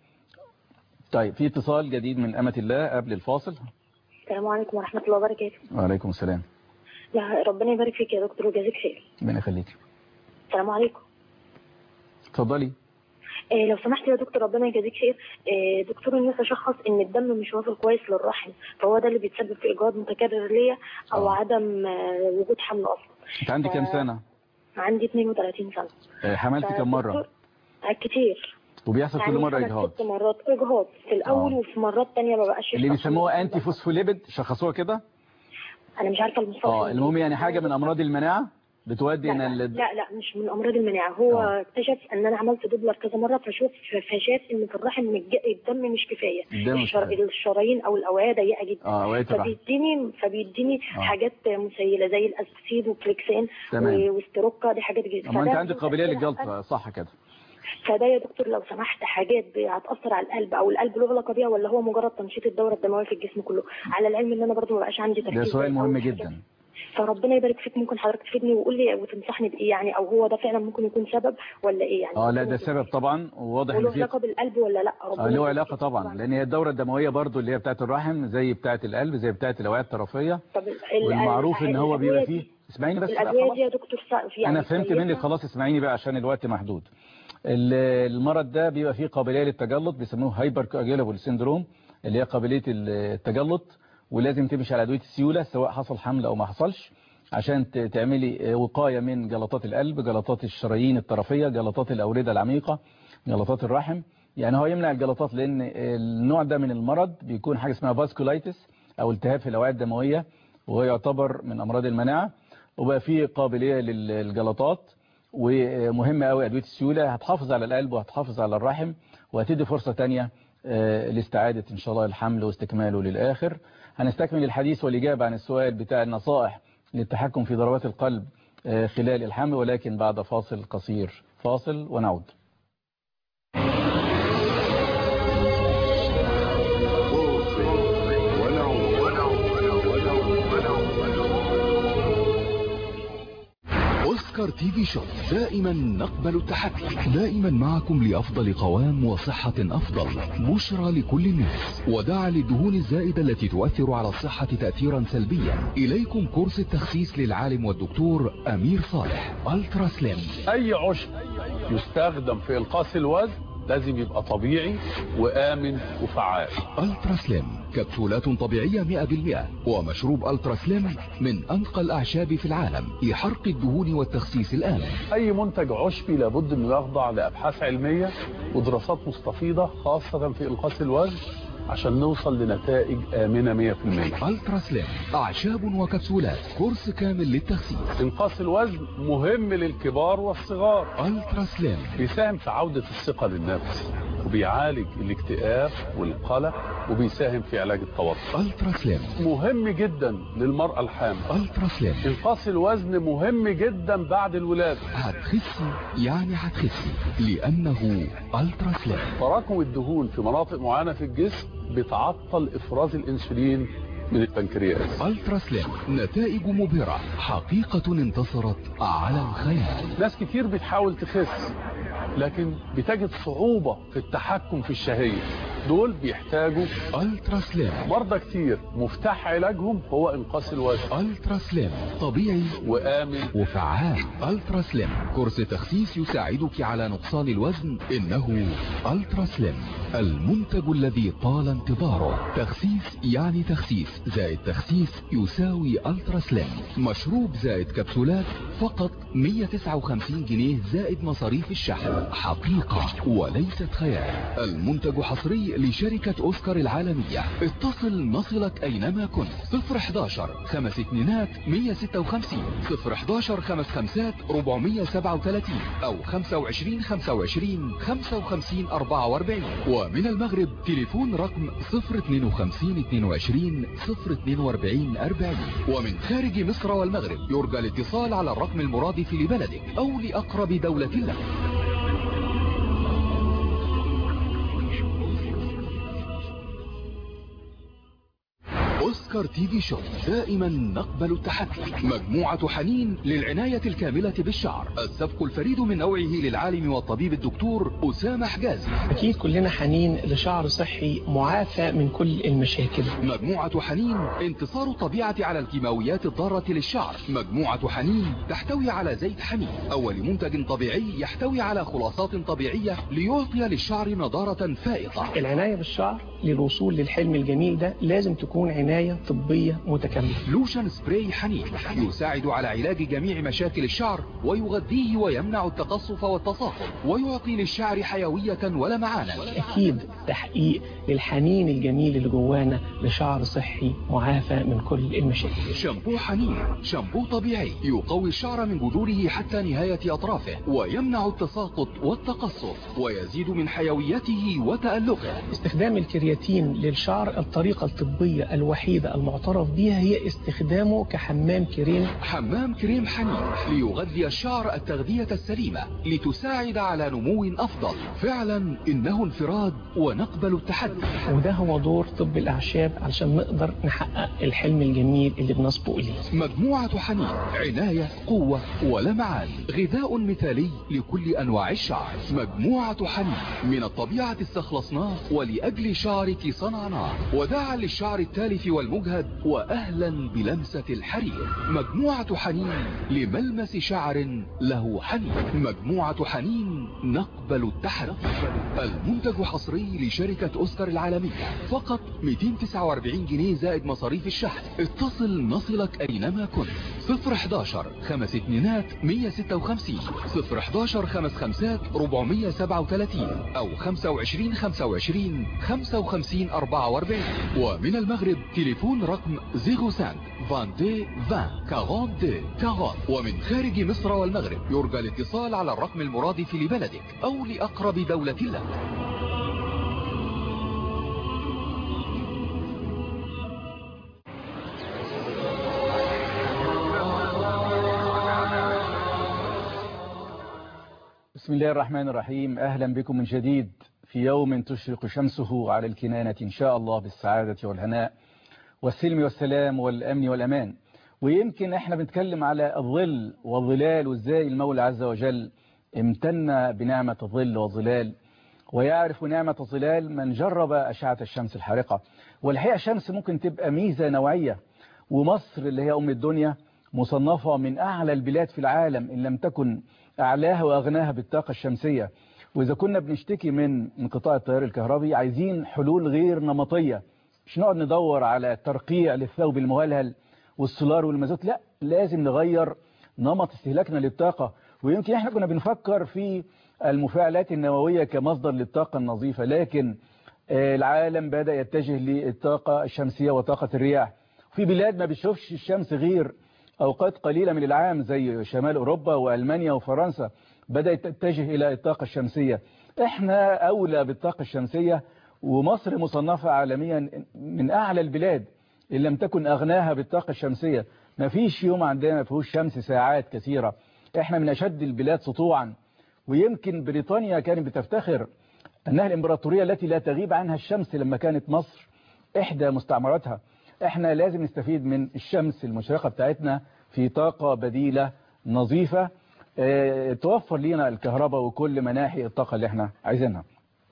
طيب في اتصال جديد من أمة الله قبل الفاصل السلام عليكم ورحمة الله وبركاته وعليكم السلام يا ربنا يبارك فيك يا دكتور وجزاك خير ربنا يخليك السلام عليكم اتفضلي إيه لو سمحت يا دكتور ربنا يجازيك خير إيه دكتور الناس شخص ان الدم مش واصل كويس للرحم فهو ده اللي بيتسبب في اجهاض متكرر ليا او آه. عدم آه، وجود حمل اصلا انت عندك كام سنة عندي 32 سنه آه، حملت كام مرة فدكتور- آه، كتير وبيحصل كل يعني مرة خمس إجهاض ست مرات اجهاض في الاول آه. وفي مرات تانية ما بقاش اللي يحصل بيسموها حمل. انتي فوسفوليبيد شخصوها كده انا مش عارفه المصطلح اه المهم يعني حاجة من امراض المناعة بتؤدي لا ان لا, ال- لا لا مش من امراض المناعه هو آه. اكتشف ان انا عملت دوبلر كذا مره فشوف فشاف ان في الرحم الج- الدم مش كفايه الدم مش الشر... كفاية. الشرايين او الاوعيه ضيقه جدا اه اوعية الرحم فبيديني فبيديني آه. حاجات مسيله زي الاسبسيد وكليكسين تمام. و- واستروكا دي حاجات جديده اما انت فده عندك قابلية فده- للجلطة صح كده فده يا دكتور لو سمحت حاجات ب- هتاثر على القلب او القلب له علاقه بيها ولا هو مجرد تنشيط الدوره الدمويه في الجسم كله على العلم ان انا برضو ما بقاش عندي ده تركيز سؤال زي مهم الأول. جدا فربنا يبارك فيك ممكن حضرتك تفيدني وقول لي وتنصحني بايه يعني او هو ده فعلا ممكن يكون سبب ولا ايه يعني اه لا ده سبب طبعا وواضح ان وله في علاقه بالقلب ولا لا ربنا اه له يبارك علاقة فيك. طبعا لان هي الدورة الدموية برضو اللي هي بتاعت الرحم زي بتاعت القلب زي بتاعت الاوعية الطرفية طب ال- والمعروف ان هو الأدوية بيبقى دي- فيه اسمعيني بس بقى الادويه خلاص دي يا دكتور ص- يعني انا فهمت كويسة؟ منك خلاص اسمعيني بقى عشان الوقت محدود ال- المرض ده بيبقى فيه قابلية للتجلط بيسموه هايبر كواجيلابل سيندروم اللي هي قابلية التجلط ولازم تمشي على ادويه السيوله سواء حصل حمل او ما حصلش عشان ت- تعملي وقايه من جلطات القلب جلطات الشرايين الطرفيه جلطات الاورده العميقه جلطات الرحم يعني هو يمنع الجلطات لان النوع ده من المرض بيكون حاجه اسمها فاسكولايتس او التهاب في الاوعيه الدمويه وهو يعتبر من امراض المناعه وبقى فيه قابليه للجلطات ومهمه قوي ادويه السيوله هتحافظ على القلب وهتحافظ على الرحم وهتدي فرصه ثانيه لاستعاده ان شاء الله الحمل واستكماله للاخر هنستكمل الحديث والاجابه عن السؤال بتاع النصائح للتحكم في ضربات القلب خلال الحمل ولكن بعد فاصل قصير فاصل ونعود اوسكار تي في شوب دائما نقبل التحدي دائما معكم لافضل قوام وصحة افضل بشرى لكل الناس وداعا للدهون الزائدة التي تؤثر على الصحة تأثيرا سلبيا اليكم كورس التخسيس للعالم والدكتور امير صالح الترا سليم اي عشب يستخدم في انقاص الوزن لازم يبقى طبيعي وآمن وفعال الترا سليم كبسولات طبيعية 100% ومشروب الترا سليم من أنقى الأعشاب في العالم لحرق الدهون والتخسيس الآمن أي منتج عشبي لابد أنه يخضع لأبحاث علمية ودراسات مستفيضة خاصة في إنقاص الوزن عشان نوصل لنتائج آمنة 100% الترا سليم أعشاب وكبسولات كورس كامل للتخسيس إنقاص الوزن مهم للكبار والصغار الترا سليم بيساهم في عودة الثقة للنفس وبيعالج الاكتئاب والقلق وبيساهم في علاج التوتر الترا سليم مهم جدا للمرأة الحامل الترا سليم انقاص الوزن مهم جدا بعد الولادة هتخسي يعني هتخسي لأنه الترا سليم تراكم الدهون في مناطق معينة في الجسم بتعطل افراز الانسولين من البنكرياس الترا سليم نتائج مبهرة حقيقة انتصرت على الخيال ناس كتير بتحاول تخس لكن بتجد صعوبة في التحكم في الشهية دول بيحتاجوا الترا سليم مرضى كتير مفتاح علاجهم هو انقاص الوزن الترا سليم طبيعي وآمن وفعال الترا سليم كورس تخسيس يساعدك على نقصان الوزن انه الترا سليم المنتج الذي طال انتظاره تخسيس يعني تخسيس زائد تخسيس يساوي الترا سليم مشروب زائد كبسولات فقط 159 جنيه زائد مصاريف الشحن حقيقة وليست خيال المنتج حصري لشركة اوسكار العالمية اتصل نصلك اينما كنت 011 خمس اتنينات 156 011 خمس خمسات 437 او 25 25 55 44 ومن المغرب تليفون رقم 052 22 042 40 ومن خارج مصر والمغرب يرجى الاتصال على الرقم المرادف لبلدك او لاقرب دولة لك اوسكار تي في شو دائما نقبل التحدي مجموعة حنين للعناية الكاملة بالشعر السبق الفريد من نوعه للعالم والطبيب الدكتور أسامة حجازي أكيد كلنا حنين لشعر صحي معافى من كل المشاكل مجموعة حنين انتصار الطبيعة على الكيماويات الضارة للشعر مجموعة حنين تحتوي على زيت حنين أول منتج طبيعي يحتوي على خلاصات طبيعية ليعطي للشعر نضارة فائقة العناية بالشعر للوصول للحلم الجميل ده لازم تكون عناية طبية متكاملة لوشن سبراي حنين يساعد على علاج جميع مشاكل الشعر ويغذيه ويمنع التقصف والتصاقم ويعطي للشعر حيوية ولمعانا أكيد تحقيق للحنين الجميل اللي جوانا لشعر صحي معافى من كل المشاكل شامبو حنين شامبو طبيعي يقوي الشعر من جذوره حتى نهاية أطرافه ويمنع التساقط والتقصف ويزيد من حيويته وتألقه استخدام الكرياتين للشعر الطريقة الطبية الوحيدة المعترف بها هي استخدامه كحمام كريم حمام كريم حنين ليغذي الشعر التغذية السليمة لتساعد على نمو أفضل فعلا إنه انفراد ونقبل التحدي وده هو دور طب الأعشاب علشان نقدر نحقق الحلم الجميل اللي بنسبق إليه مجموعة حنين عناية قوة ولمعان غذاء مثالي لكل أنواع الشعر مجموعة حنين من الطبيعة استخلصناه ولأجل شعرك صنعناه وداعا للشعر التالف والمجهد وأهلا بلمسة الحرير مجموعة حنين لملمس شعر له حنين مجموعة حنين نقبل التحدي المنتج حصري لشركة أوسكار العالمية فقط 249 جنيه زائد مصاريف الشحن اتصل نصلك أينما كنت 011 خمس اتنينات 156 011 خمس خمسات 437 أو 25 25 55 44 ومن المغرب تليفون رقم 05 22 20 42 40 ومن خارج مصر والمغرب يرجى الاتصال على الرقم المرادف لبلدك أو لأقرب دولة لك بسم الله الرحمن الرحيم أهلا بكم من جديد في يوم تشرق شمسه على الكنانة إن شاء الله بالسعادة والهناء والسلم والسلام والأمن والأمان ويمكن احنا بنتكلم على الظل والظلال وازاي المولى عز وجل امتن بنعمة الظل والظلال ويعرف نعمة الظلال من جرب أشعة الشمس الحارقة والحقيقة الشمس ممكن تبقى ميزة نوعية ومصر اللي هي أم الدنيا مصنفة من أعلى البلاد في العالم إن لم تكن أعلاها وأغناها بالطاقة الشمسية وإذا كنا بنشتكي من انقطاع التيار الكهربي عايزين حلول غير نمطية مش نقعد ندور على ترقيع للثوب المهلهل والسولار والمازوت لا لازم نغير نمط استهلاكنا للطاقة ويمكن احنا كنا بنفكر في المفاعلات النووية كمصدر للطاقة النظيفة لكن العالم بدأ يتجه للطاقة الشمسية وطاقة الرياح في بلاد ما بتشوفش الشمس غير أوقات قليلة من العام زي شمال أوروبا وألمانيا وفرنسا بدأت تتجه إلى الطاقة الشمسية احنا أولى بالطاقة الشمسية ومصر مصنفة عالميا من أعلى البلاد إن لم تكن أغناها بالطاقة الشمسية ما فيش يوم عندنا ما فيهوش شمس ساعات كثيرة احنا من أشد البلاد سطوعا ويمكن بريطانيا كانت بتفتخر أنها الإمبراطورية التي لا تغيب عنها الشمس لما كانت مصر إحدى مستعمراتها احنا لازم نستفيد من الشمس المشرقة بتاعتنا في طاقة بديلة نظيفة اه توفر لنا الكهرباء وكل مناحي الطاقة اللي احنا عايزينها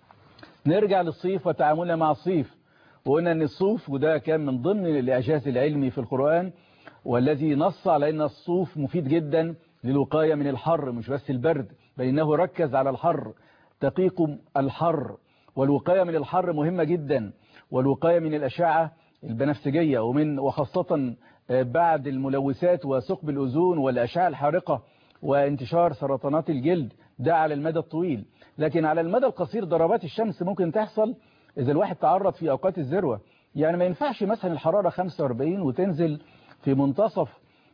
نرجع للصيف وتعاملنا مع الصيف وقلنا ان الصوف وده كان من ضمن الاعجاز العلمي في القرآن والذي نص على ان الصوف مفيد جدا للوقاية من الحر مش بس البرد بل انه ركز على الحر تقيكم الحر والوقاية من الحر مهمة جدا والوقاية من الأشعة البنفسجية ومن وخاصة بعد الملوثات وثقب الأوزون والأشعة الحارقة وانتشار سرطانات الجلد ده على المدى الطويل لكن على المدى القصير ضربات الشمس ممكن تحصل إذا الواحد تعرض في أوقات الذروة يعني ما ينفعش مثلا الحرارة 45 وتنزل في منتصف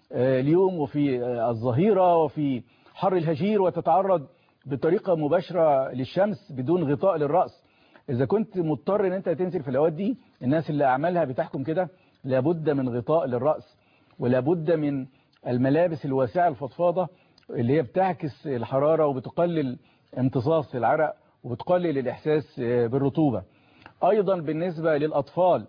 اليوم وفي الظهيرة وفي حر الهجير وتتعرض بطريقة مباشرة للشمس بدون غطاء للرأس إذا كنت مضطر ان انت تنزل في الأوقات دي الناس اللي أعمالها بتحكم كده لابد من غطاء للرأس ولابد من الملابس الواسعة الفضفاضة اللي هي بتعكس الحرارة وبتقلل امتصاص العرق وبتقلل الإحساس بالرطوبة أيضا بالنسبة للأطفال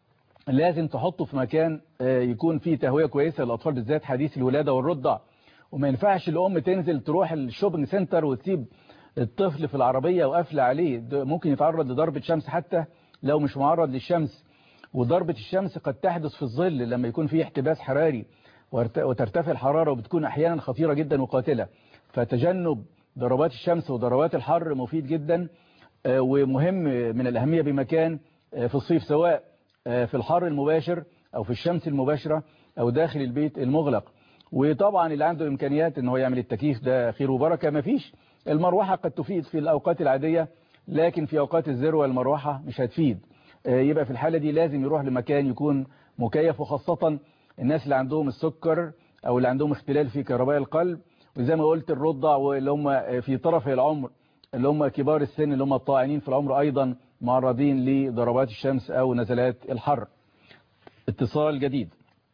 لازم تحطه في مكان يكون فيه تهوية كويسة للأطفال بالذات حديث الولادة والرضع وما ينفعش الأم تنزل تروح الشوبنج سنتر وتسيب الطفل في العربية وقافله عليه ممكن يتعرض لضربة شمس حتى لو مش معرض للشمس وضربة الشمس قد تحدث في الظل لما يكون فيه احتباس حراري وترتفع الحرارة وبتكون أحيانا خطيرة جدا وقاتلة فتجنب ضربات الشمس وضربات الحر مفيد جدا ومهم من الأهمية بمكان في الصيف سواء في الحر المباشر أو في الشمس المباشرة أو داخل البيت المغلق وطبعا اللي عنده إمكانيات ان هو يعمل التكييف ده خير وبركة مفيش المروحة قد تفيد في الأوقات العادية لكن في أوقات الذروة المروحة مش هتفيد يبقى في الحالة دي لازم يروح لمكان يكون مكيف وخاصة الناس اللي عندهم السكر أو اللي عندهم اختلال في كهرباء القلب وزي ما قلت الرضع واللي هم في طرف العمر اللي هم كبار السن اللي هم الطاعنين في العمر أيضا معرضين لضربات الشمس أو نزلات الحر اتصال جديد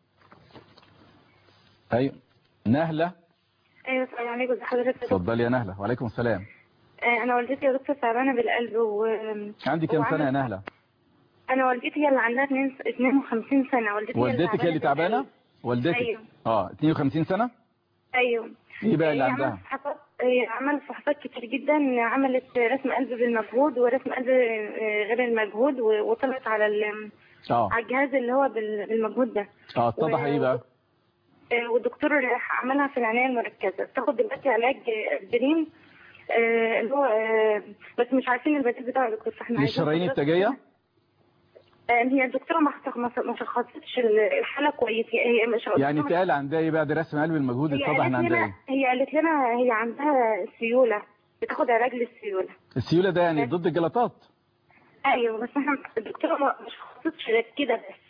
أيوة نهلة ايوه السلام عليكم ازي حضرتك يا دكتور اتفضلي يا نهلة وعليكم السلام آه، انا والدتي يا دكتور تعبانه بالقلب و عندي كام وعندي- سنة يا نهلة انا والدتي هي اللي عندها 52 سنه والدتي هي والدتك هي اللي تعبانة والدتك أيوه. اه 52 سنة ايوه ايه بقى اللي هي عندها عملت فحوصات هي عملت فحوصات كتير جدا عملت رسم قلب بالمجهود ورسم قلب آه، غير المجهود و- وطلعت على ال- اه على الجهاز اللي هو بال- بالمجهود ده اه اتضح و- ايه بقى آه، والدكتور عملها في العناية المركزة تاخد دلوقتي علاج دريم اللي هو آه، بس مش عارفين البديل بتاعه يا دكتور فاحنا عايزين للشرايين حضرتك- التاجية هي الدكتوره ما شخ- ما ما شخصتش الحاله كويس هي مش يعني اتقال عندها ايه بعد رسم قلب المجهود هي اتضح ان قالت عندها لنا ايه هي قالت لنا هي عندها سيوله بتاخد علاج للسيوله السيولة ده يعني ضد الجلطات ايوه بس احنا الدكتوره ما ما شخصتش غير كده بس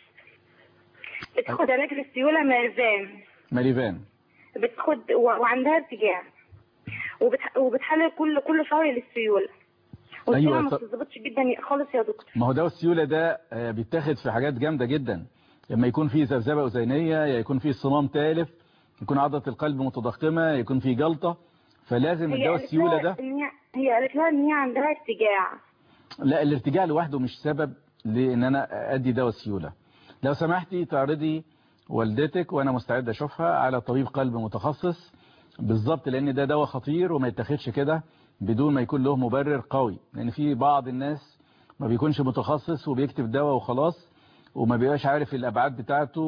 بتاخد علاج للسيوله ميرفان ماليفان بتاخد و- وعندها ارتجاع وبتح... وبتحلل كل كل شهر للسيوله والسيوله أيوة، ما طب- بتظبطش جدا خالص يا دكتور ما هو دواء السيولة ده آه، بيتاخد في حاجات جامدة جدا لما يكون فيه ذبذبة أذينية يا يكون فيه صمام تالف يكون عضلة القلب متضخمة يكون فيه جلطة فلازم هي الدواء قالت السيولة لها ده ان هي هي قالت لها ان هي عندها ارتجاع لا الارتجاع لوحده مش سبب لان انا ادي دواء السيولة لو سمحتي تعرضي والدتك وانا مستعد اشوفها على طبيب قلب متخصص بالظبط لان ده دواء خطير وما يتاخدش كده بدون ما يكون له مبرر قوي لان في بعض الناس ما بيكونش متخصص وبيكتب دواء وخلاص وما بيبقاش عارف الابعاد بتاعته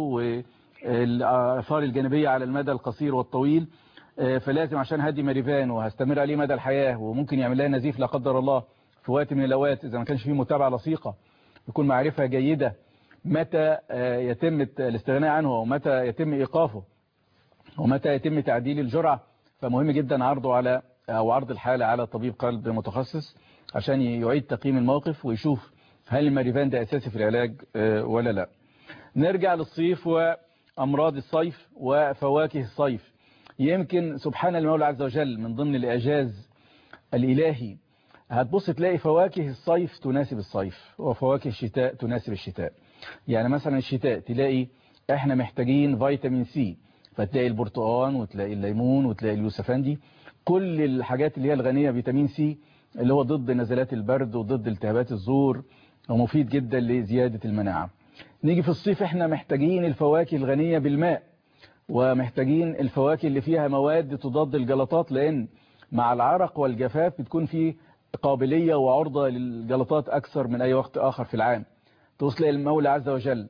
والاثار الجانبيه على المدى القصير والطويل آه، فلازم عشان هدي ماريفان وهستمر عليه مدى الحياه وممكن يعمل لها نزيف لا قدر الله في وقت من الاوقات اذا ما كانش فيه متابعه لصيقه يكون معرفه جيده متى آه، يتم الت- الاستغناء عنه ومتى يتم ايقافه ومتى يتم تعديل الجرعه فمهم جدا عرضه على او عرض الحاله على طبيب قلب متخصص عشان يعيد تقييم الموقف ويشوف هل الماريفان ده اساسي في العلاج آه، ولا لا نرجع للصيف وامراض الصيف وفواكه الصيف يمكن سبحان المولى عز وجل من ضمن الاعجاز الالهي هتبص تلاقي فواكه الصيف تناسب الصيف وفواكه الشتاء تناسب الشتاء يعني مثلا الشتاء تلاقي احنا محتاجين فيتامين سي فتلاقي البرتقال وتلاقي الليمون وتلاقي اليوسفندي كل الحاجات اللي هي الغنية بفيتامين سي اللي هو ضد نزلات البرد وضد التهابات الزور ومفيد جدا لزيادة المناعة نيجي في الصيف احنا محتاجين الفواكه الغنية بالماء ومحتاجين الفواكه اللي فيها مواد تضاد الجلطات لان مع العرق والجفاف بتكون في قابلية وعرضة للجلطات أكثر من أي وقت آخر في العام توصل المولى عز وجل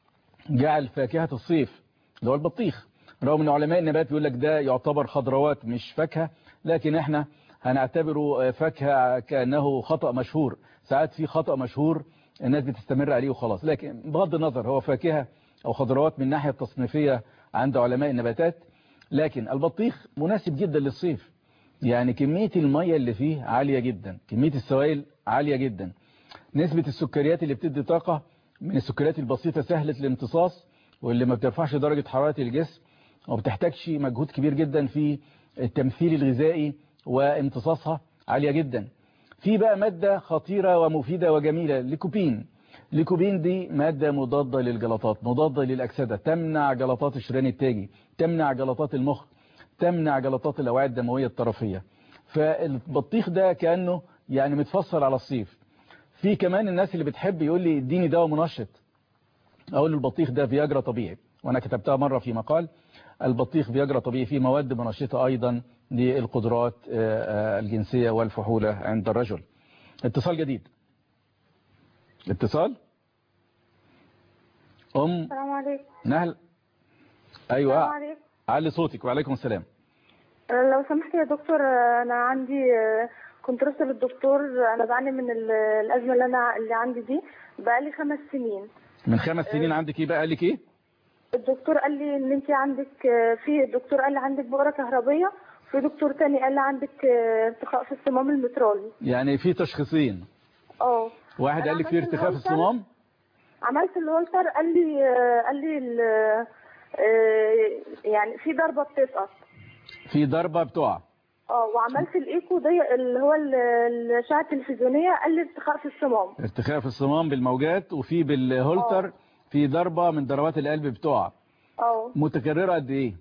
جعل فاكهة الصيف اللي هو البطيخ رغم ان علماء النبات بيقول لك ده يعتبر خضروات مش فاكهة لكن احنا هنعتبره فاكهة كأنه خطأ مشهور ساعات في خطأ مشهور الناس بتستمر عليه وخلاص لكن بغض النظر هو فاكهة أو خضروات من ناحية تصنيفية عند علماء النباتات لكن البطيخ مناسب جدا للصيف يعني كمية المية اللي فيه عالية جدا كمية السوائل عالية جدا نسبة السكريات اللي بتدي طاقة من السكريات البسيطة سهلة الامتصاص واللي ما بترفعش درجة حرارة الجسم وما بتحتاجش مجهود كبير جدا في التمثيل الغذائي وامتصاصها عالية جدا في بقى مادة خطيرة ومفيدة وجميلة ليكوبين ليكوبين دي مادة مضادة للجلطات مضادة للأكسدة تمنع جلطات الشريان التاجي تمنع جلطات المخ تمنع جلطات الأوعية الدموية الطرفية فالبطيخ ده كأنه يعني متفصل على الصيف في كمان الناس اللي بتحب يقول لي اديني دواء منشط اقول له البطيخ ده فياجرا طبيعي وانا كتبتها مرة في مقال البطيخ فياجرا طبيعي فيه مواد منشطة ايضا للقدرات الجنسية والفحولة عند الرجل اتصال جديد اتصال ام السلام عليكم نهل ايوه السلام عليكم علي صوتك وعليكم السلام لو سمحت يا دكتور انا عندي كنت رحت للدكتور انا بعاني من ال- الازمه اللي انا اللي عندي دي بقالي خمس سنين من خمس سنين عندك ايه بقى قال لك ايه الدكتور قال لي ان انت عندك في دكتور قال لي عندك بؤره كهربيه في دكتور تاني قال لي عندك ارتخاء في الصمام المترالي يعني في تشخيصين اه واحد قال لك في عملت ارتخاء في الهولتر. الصمام عملت الهولتر قال لي قال لي ال- آه، يعني في ضربه بتسقط في ضربة بتقع اه وعملت الايكو دي اللي هو ال- الاشعه التلفزيونيه قال لي ارتخاء في الصمام ارتخاء في الصمام بالموجات وفي بالهولتر في ضربة من ضربات القلب بتقع اه متكررة قد ايه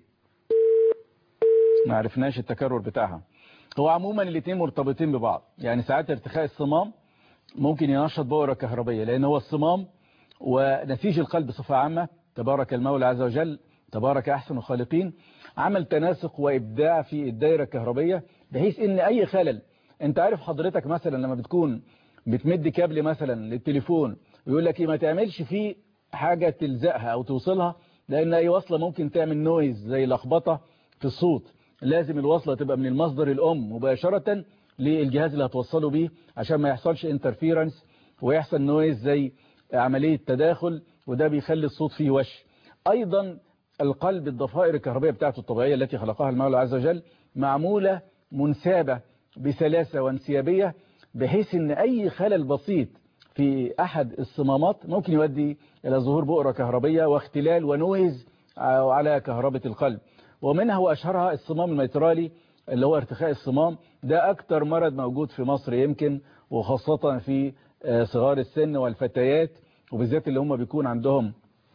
ما عرفناش التكرر بتاعها هو عموما الاثنين مرتبطين ببعض يعني ساعات ارتخاء الصمام ممكن ينشط بؤرة كهربية لان هو الصمام ونسيج القلب بصفة عامة تبارك المولى عز وجل تبارك احسن الخالقين عمل تناسق وابداع في الدائرة الكهربية بحيث ان اي خلل انت عارف حضرتك مثلا لما بتكون بتمد كابل مثلا للتليفون ويقول لك ايه ما تعملش فيه حاجة تلزقها او توصلها لان اي وصلة ممكن تعمل نويز زي لخبطة في الصوت لازم الوصلة تبقى من المصدر الام مباشرة للجهاز اللي هتوصله بيه عشان ما يحصلش انترفيرنس ويحصل نويز زي عملية تداخل وده بيخلي الصوت فيه وش أيضا القلب الضفائر الكهربائية بتاعته الطبيعية التي خلقها المولى عز وجل معمولة منسابة بسلاسة وانسيابية بحيث ان اي خلل بسيط في احد الصمامات ممكن يؤدي الى ظهور بؤرة كهربية واختلال ونويز على كهربة القلب ومنها واشهرها الصمام الميترالي اللي هو ارتخاء الصمام ده اكتر مرض موجود في مصر يمكن وخاصة في صغار السن والفتيات وبالذات اللي هم بيكون عندهم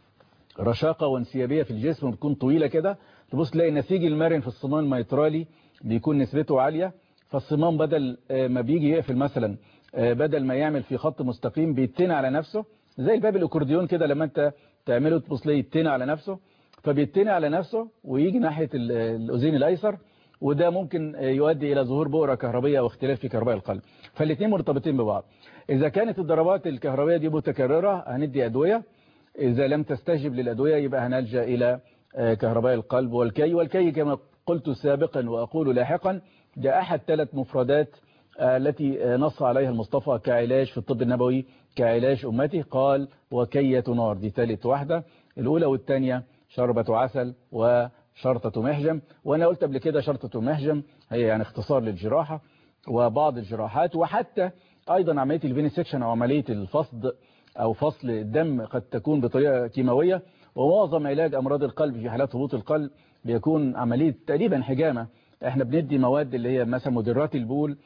رشاقة وانسيابية في الجسم وبتكون طويلة كده تبص تلاقي النسيج المرن في الصمام الميترالي بيكون نسبته عالية فالصمام بدل ما بيجي يقفل مثلا بدل ما يعمل في خط مستقيم بيتنى على نفسه زي الباب الاكورديون كده لما انت تعمله تبص تلاقيه يتنى على نفسه فبيتنى على نفسه ويجي ناحية الاذين الايسر وده ممكن يؤدي الى ظهور بؤرة كهربية واختلاف في كهرباء القلب فالاثنين مرتبطين ببعض اذا كانت الضربات الكهربائية دي متكررة هندي ادوية اذا لم تستجب للادوية يبقى هنلجأ الى كهرباء القلب والكي والكي كما قلت سابقا واقول لاحقا ده أحد ثلاث مفردات التي نص عليها المصطفى كعلاج في الطب النبوي كعلاج أمته قال وكية نار دي ثالث واحدة الأولى والثانية شربة عسل وشرطة محجم وأنا قلت قبل كده شرطة محجم هي يعني اختصار للجراحة وبعض الجراحات وحتى أيضا عملية الفينيسكشن أو عملية الفصد أو فصل الدم قد تكون بطريقة كيماوية ومعظم علاج أمراض القلب في حالات هبوط القلب بيكون عملية تقريبا حجامة احنا بندي مواد اللي هي مثلا مدرات البول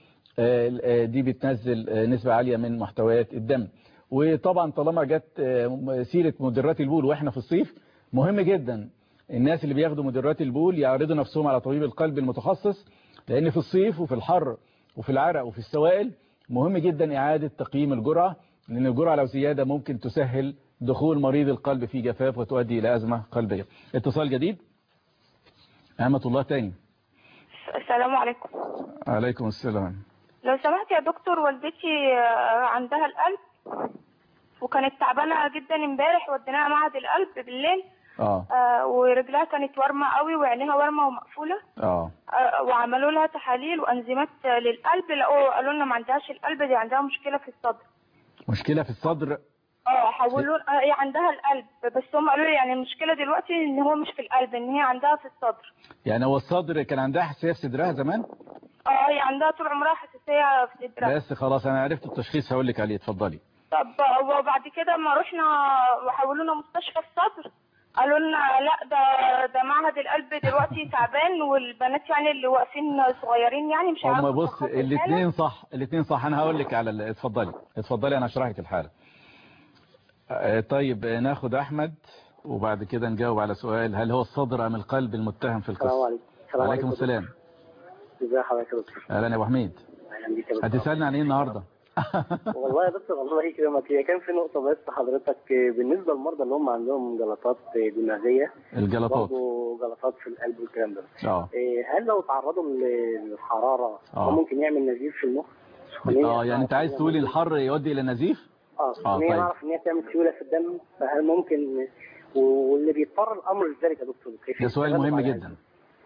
دي بتنزل نسبة عالية من محتويات الدم وطبعا طالما جت سيرة مدرات البول واحنا في الصيف مهم جدا الناس اللي بياخدوا مدرات البول يعرضوا نفسهم على طبيب القلب المتخصص لان في الصيف وفي الحر وفي العرق وفي السوائل مهم جدا اعادة تقييم الجرعة لان الجرعة لو زيادة ممكن تسهل دخول مريض القلب في جفاف وتؤدي الى ازمة قلبية اتصال جديد أمة الله تاني السلام عليكم عليكم السلام لو سمحت يا دكتور والدتي عندها القلب وكانت تعبانه جدا امبارح وديناها معهد القلب بالليل اه, آه ورجلها كانت ورمه قوي وعينيها ورمه ومقفوله اه آه وعملوا لها تحاليل وانزيمات للقلب لقوا قالوا لنا ما عندهاش القلب دي عندها مشكله في الصدر مشكله في الصدر اه حولوا آه هي عندها القلب بس هم قالوا لي يعني المشكله دلوقتي ان هو مش في القلب ان هي عندها في الصدر يعني هو الصدر كان عندها حساسيه في صدرها زمان اه هي عندها طول عمرها حساسيه في صدرها بس خلاص انا عرفت التشخيص هقول لك عليه اتفضلي طب وبعد كده ما رحنا وحولونا مستشفى الصدر قالوا لنا لا ده ده معهد القلب دلوقتي تعبان والبنات يعني اللي واقفين صغيرين يعني مش هم بص الاثنين صح الاثنين صح انا هقول لك على اتفضلي اتفضلي انا اشرح لك الحاله طيب ناخد احمد وبعد كده نجاوب على سؤال هل هو الصدر ام القلب المتهم في القصه السلام عليكم السلام عليكم السلام ازي حضرتك يا دكتور اهلا يا ابو حميد اهلا بيك يا دكتور هتسالني عن ايه النهارده والله يا دكتور الله يكرمك هي كان في نقطة بس حضرتك بالنسبة للمرضى اللي هم عندهم جلطات دماغية الجلطات برضه جلطات في القلب والكلام ده اه هل لو تعرضوا للحرارة آه. ممكن يعمل نزيف في المخ؟ اه يعني انت عايز تقول الحر يؤدي الى نزيف؟ اه اه ان هي طيب نعرف ان هي تعمل سيولة في الدم فهل ممكن واللي بيضطر الامر لذلك يا دكتور كيف ده سؤال يتغلب مهم على جدا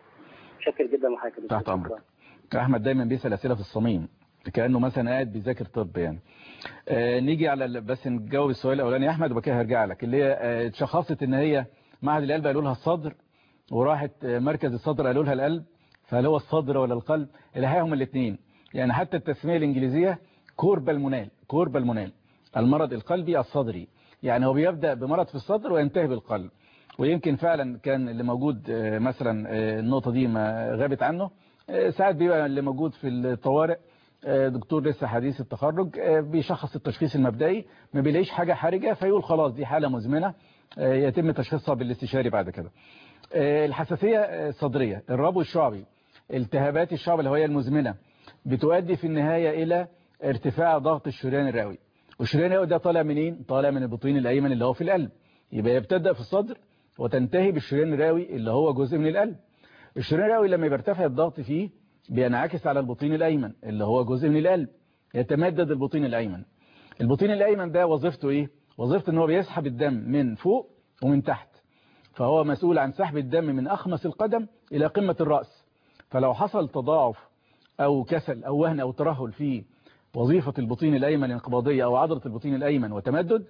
شكر جدا لحضرتك يا دكتور تحت امرك احمد دايما بيسال اسئله في الصميم كانه مثلا قاعد بيذاكر طب يعني آه نيجي على ال- بس نجاوب السؤال الاولاني يا احمد وبعد كده هرجع لك اللي هي آه، اتشخصت ان هي معهد القلب قالوا لها الصدر وراحت آه، مركز الصدر قالوا لها القلب فهل هو الصدر ولا القلب الحقيقه هم الاثنين يعني حتى التسميه الانجليزيه كوربالمونال كوربالمونال المرض القلبي الصدري يعني هو بيبدا بمرض في الصدر وينتهي بالقلب ويمكن فعلا كان اللي موجود آه، مثلا آه، النقطه دي ما غابت عنه آه، ساعات بيبقى اللي موجود في الطوارئ آه، دكتور لسه حديث التخرج آه، بيشخص التشخيص المبدئي ما بيلاقيش حاجة حرجة فيقول خلاص دي حالة مزمنة آه، يتم تشخيصها بالاستشاري بعد كده آه، الحساسية آه، الصدرية الربو الشعبي التهابات الشعب الهوائية المزمنة بتؤدي في النهاية إلى ارتفاع ضغط الشريان الرئوي والشريان الرئوي ده طالع منين؟ طالع من البطين الأيمن اللي هو في القلب يبقى يبتدأ في الصدر وتنتهي بالشريان الرئوي اللي هو جزء من القلب الشريان الرئوي لما بيرتفع الضغط فيه بينعكس على البطين الأيمن اللي هو جزء من القلب يتمدد البطين الأيمن البطين الأيمن ده وظيفته إيه؟ وظيفته إن هو بيسحب الدم من فوق ومن تحت فهو مسؤول عن سحب الدم من أخمص القدم إلى قمة الرأس فلو حصل تضاعف أو كسل أو وهن أو ترهل في وظيفة البطين الأيمن الانقباضية أو عضلة البطين الأيمن وتمدد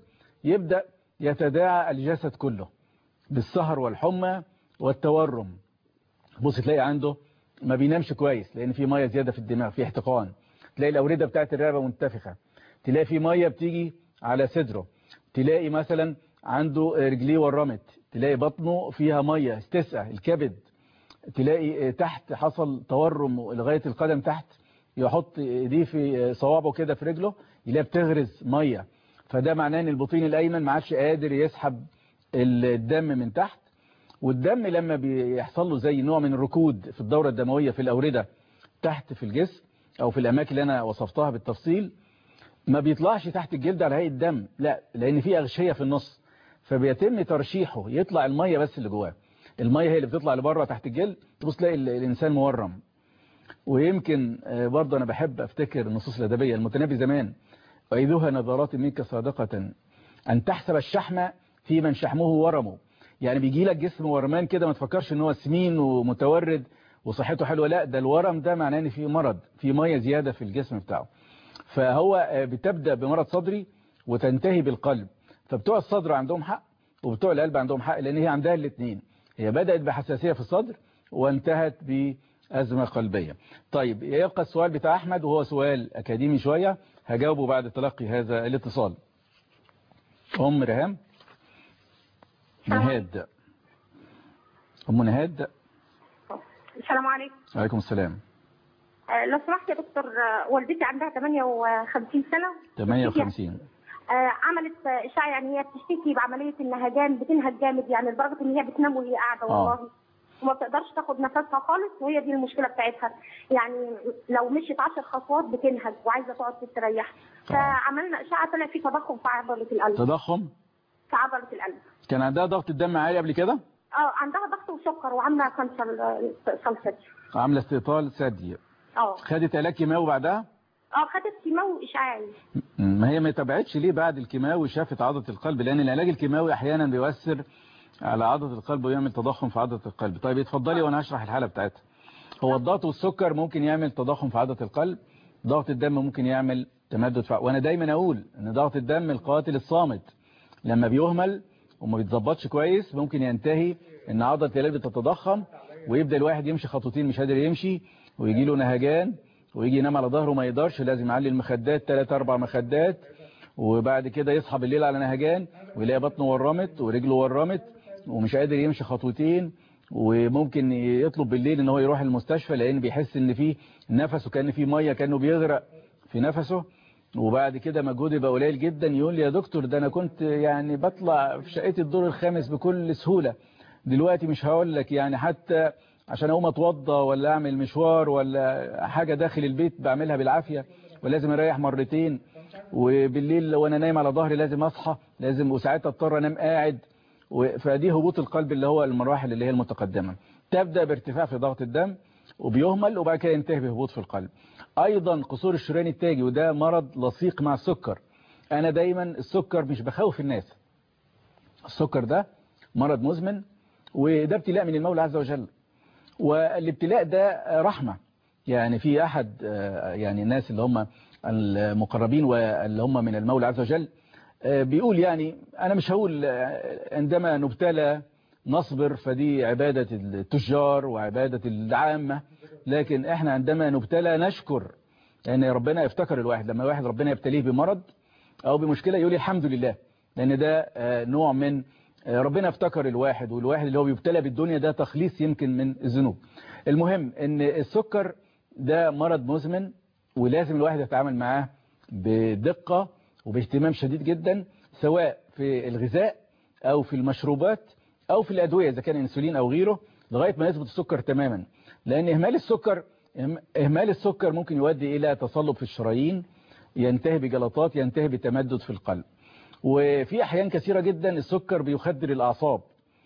يبدأ يتداعى الجسد كله بالسهر والحمى والتورم بص تلاقي عنده ما بينامش كويس لان في ميه زياده في الدماغ في احتقان تلاقي الاورده بتاعت الرقبه منتفخه تلاقي في ميه بتيجي على صدره تلاقي مثلا عنده رجليه ورمت تلاقي بطنه فيها ميه استسقى الكبد تلاقي تحت حصل تورم لغايه القدم تحت يحط ايديه في صوابعه كده في رجله يلاقي بتغرز ميه فده معناه ان البطين الايمن ما عادش قادر يسحب الدم من تحت والدم لما بيحصل له زي نوع من الركود في الدورة الدموية في الأوردة تحت في الجسم أو في الأماكن اللي أنا وصفتها بالتفصيل ما بيطلعش تحت الجلد على هيئة دم لا لأن في أغشية في النص فبيتم ترشيحه يطلع المية بس اللي جواه المية هي اللي بتطلع لبره تحت الجلد تبص تلاقي الإنسان مورم ويمكن برضه أنا بحب أفتكر النصوص الأدبية المتنبي زمان وإذوها نظرات منك صادقة أن تحسب الشحم في من شحمه ورمه يعني بيجي لك جسم ورمان كده ما تفكرش ان هو سمين ومتورد وصحته حلوه لا ده الورم ده معناه ان في مرض في ميه زياده في الجسم بتاعه فهو بتبدا بمرض صدري وتنتهي بالقلب فبتوع الصدر عندهم حق وبتوع القلب عندهم حق لان هي عندها الاثنين هي بدات بحساسيه في الصدر وانتهت بازمه قلبيه طيب يبقى السؤال بتاع احمد وهو سؤال اكاديمي شويه هجاوبه بعد تلقي هذا الاتصال ام ريهام نهاد أم نهاد السلام عليكم وعليكم السلام آه لو سمحت يا دكتور آه والدتي عندها 58 سنة 58 آه عملت إشاعة يعني هي بتشتكي بعملية النهجان بتنهج جامد يعني لدرجة إن هي بتنام وهي قاعدة والله وما بتقدرش تاخد نفسها خالص وهي دي المشكلة بتاعتها يعني لو مشيت 10 خطوات بتنهج وعايزة تقعد تستريح فعملنا إشاعة طلع في تضخم في عضلة القلب تضخم في عضلة القلب كان عندها ضغط الدم عالي قبل كده؟ اه عندها ضغط وسكر وعامله كانسر استئصال ثدي عامله استئصال ثدي اه خدت علاج كيماوي بعدها؟ اه خدت كيماوي اشعاعي ما هي ما تابعتش ليه بعد الكيماوي شافت عضله القلب لان العلاج الكيماوي احيانا بيؤثر على عضله القلب ويعمل تضخم في عضله القلب طيب اتفضلي وانا هشرح الحاله بتاعتها هو الضغط والسكر ممكن يعمل تضخم في عضله القلب ضغط الدم ممكن يعمل تمدد في وانا دايما اقول ان ضغط الدم القاتل الصامت لما بيهمل وما بيتظبطش كويس ممكن ينتهي ان عضله القلب تتضخم ويبدا الواحد يمشي خطوتين مش قادر يمشي ويجي له نهجان ويجي ينام على ظهره ما يقدرش لازم يعلي المخدات 3 4 مخدات وبعد كده يصحى بالليل على نهجان ويلاقي بطنه ورمت ورجله ورمت ومش قادر يمشي خطوتين وممكن يطلب بالليل ان هو يروح المستشفى لان بيحس ان في نفسه كان في ميه كانه بيغرق في نفسه وبعد كده مجهودي بقى قليل جدا يقول لي يا دكتور ده انا كنت يعني بطلع في شقتي الدور الخامس بكل سهولة دلوقتي مش هقول لك يعني حتى عشان اقوم اتوضى ولا اعمل مشوار ولا حاجة داخل البيت بعملها بالعافية ولازم اريح مرتين وبالليل وانا نايم على ظهري لازم اصحى لازم وساعتها اضطر انام قاعد فدي هبوط القلب اللي هو المراحل اللي هي المتقدمة تبدأ بارتفاع في ضغط الدم وبيهمل وبعد كده ينتهي بهبوط في القلب ايضا قصور الشريان التاجي وده مرض لصيق مع السكر انا دايما السكر مش بخوف الناس السكر ده مرض مزمن وده ابتلاء من المولى عز وجل والابتلاء ده رحمة يعني في احد يعني الناس اللي هم المقربين واللي هم من المولى عز وجل بيقول يعني انا مش هقول عندما نبتلى نصبر فدي عبادة التجار وعبادة العامة لكن احنا عندما نبتلى نشكر لان يعني ربنا يفتكر الواحد لما واحد ربنا يبتليه بمرض او بمشكلة يقول الحمد لله لان ده نوع من ربنا افتكر الواحد والواحد اللي هو بيبتلى بالدنيا ده تخليص يمكن من الذنوب المهم ان السكر ده مرض مزمن ولازم الواحد يتعامل معاه بدقة وباهتمام شديد جدا سواء في الغذاء او في المشروبات او في الادوية اذا كان انسولين او غيره لغاية ما يثبت السكر تماما لان اهمال السكر اهمال السكر ممكن يؤدي الى تصلب في الشرايين ينتهي بجلطات ينتهي بتمدد في القلب وفي احيان كثيرة جدا السكر بيخدر الاعصاب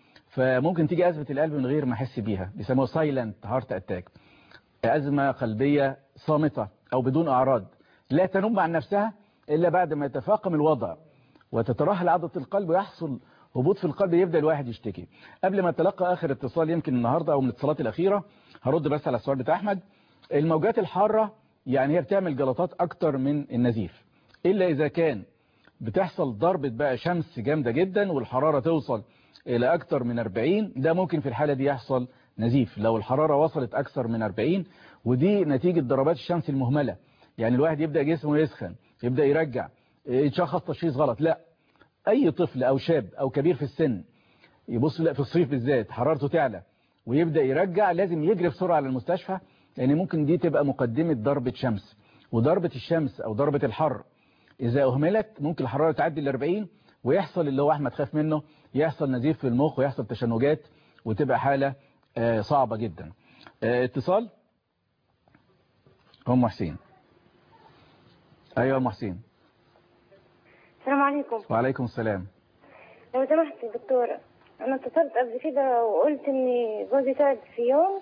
فممكن تيجي ازمة القلب من غير ما احس بيها بيسموها سايلنت هارت اتاك ازمة قلبية صامتة او بدون اعراض لا تنم عن نفسها الا بعد ما يتفاقم الوضع وتترهل عضلة القلب ويحصل هبوط في القلب يبدأ الواحد يشتكي قبل ما تلقى آخر اتصال يمكن النهاردة أو من الاتصالات الأخيرة هرد بس على السؤال بتاع أحمد الموجات الحارة يعني هي بتعمل جلطات أكتر من النزيف إلا إذا كان بتحصل ضربة بقى شمس جامدة جدا والحرارة توصل إلى أكتر من 40 ده ممكن في الحالة دي يحصل نزيف لو الحرارة وصلت أكثر من 40 ودي نتيجة ضربات الشمس المهملة يعني الواحد يبدأ جسمه يسخن يبدأ يرجع يتشخص تشخيص غلط لا أي طفل أو شاب أو كبير في السن يبص لا في الصيف بالذات حرارته تعلى ويبدأ يرجع لازم يجري بسرعة على المستشفى لأن ممكن دي تبقى مقدمة ضربة شمس وضربة الشمس أو ضربة الحر إذا أهملت ممكن الحرارة تعدي ال 40 ويحصل اللي هو أحمد خاف منه يحصل نزيف في المخ ويحصل تشنجات وتبقى حالة صعبة جدا اتصال أم حسين أيوة أم حسين السلام عليكم وعليكم السلام لو سمحت يا دكتور انا اتصلت قبل كده وقلت ان جوزي تعب في يوم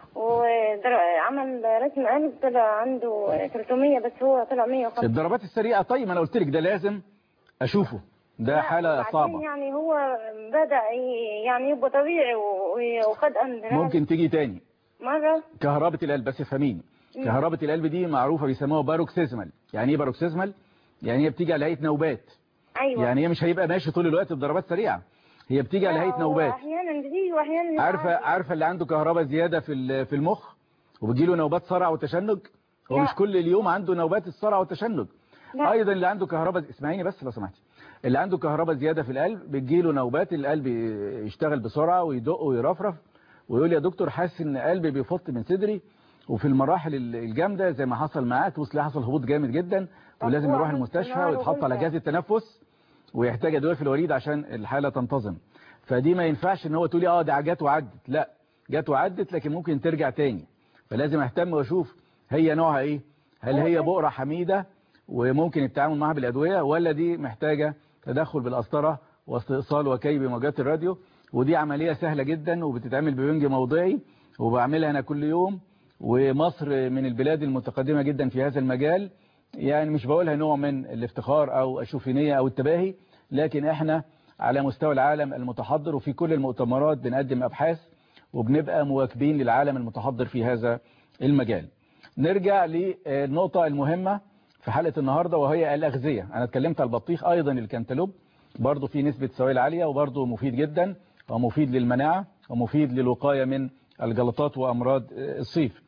وعمل رسم قلب طلع عنده 300 بس هو طلع 150 الضربات السريعة طيب ما انا قلت لك ده لازم اشوفه ده حالة صعبة يعني هو بدأ يعني يبقى طبيعي وخد أندران ممكن تيجي تاني مرة كهربة القلب بس افهميني كهربة القلب دي معروفة بيسموها باروكسيزمال يعني ايه باروكسيزمال يعني هي بتيجي على هيئة نوبات أيوة يعني هي مش هيبقى ماشي طول الوقت بضربات سريعة هي بتيجي على هيئة نوبات احيانا بتيجي واحيانا عارفة عارفة اللي عنده كهرباء زيادة في في المخ وبتجيله نوبات صرع وتشنج هو لا. مش كل اليوم عنده نوبات الصرع والتشنج لا. ايضا اللي عنده كهرباء اسمعيني بس لو سمحتي اللي عنده كهرباء زيادة في القلب بتجيله نوبات القلب يشتغل بسرعة ويدق ويرفرف ويقول يا دكتور حاسس ان قلبي بيفط من صدري وفي المراحل الجامدة زي ما حصل معاك توصل حصل هبوط جامد جدا ولازم يروح المستشفى ويتحط على جهاز التنفس ويحتاج ادويه في الوريد عشان الحالة تنتظم فدي ما ينفعش ان هو تقولي اه ده جت وعدت لا جت وعدت لكن ممكن ترجع تاني فلازم اهتم واشوف هي نوعها ايه هل هي بؤرة حميدة وممكن التعامل معها بالادوية ولا دي محتاجة تدخل بالقسطرة واستئصال وكي بموجات الراديو ودي عملية سهلة جدا وبتتعمل ببنج موضعي وبعملها انا كل يوم ومصر من البلاد المتقدمة جدا في هذا المجال يعني مش بقولها نوع من الافتخار او الشوفينية او التباهي لكن احنا على مستوى العالم المتحضر وفي كل المؤتمرات بنقدم أبحاث وبنبقى مواكبين للعالم المتحضر في هذا المجال نرجع للنقطة المهمة في حلقة النهاردة وهي الأغذية أنا اتكلمت على البطيخ أيضا الكنتالوب برضو في نسبة سوائل عالية وبرضو مفيد جدا ومفيد للمناعة ومفيد للوقاية من الجلطات وأمراض الصيف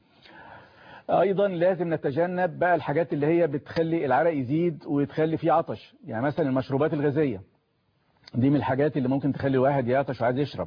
ايضا لازم نتجنب بقى الحاجات اللي هي بتخلي العرق يزيد وتخلي فيه عطش يعني مثلا المشروبات الغازية دي من الحاجات اللي ممكن تخلي الواحد يعطش وعايز يشرب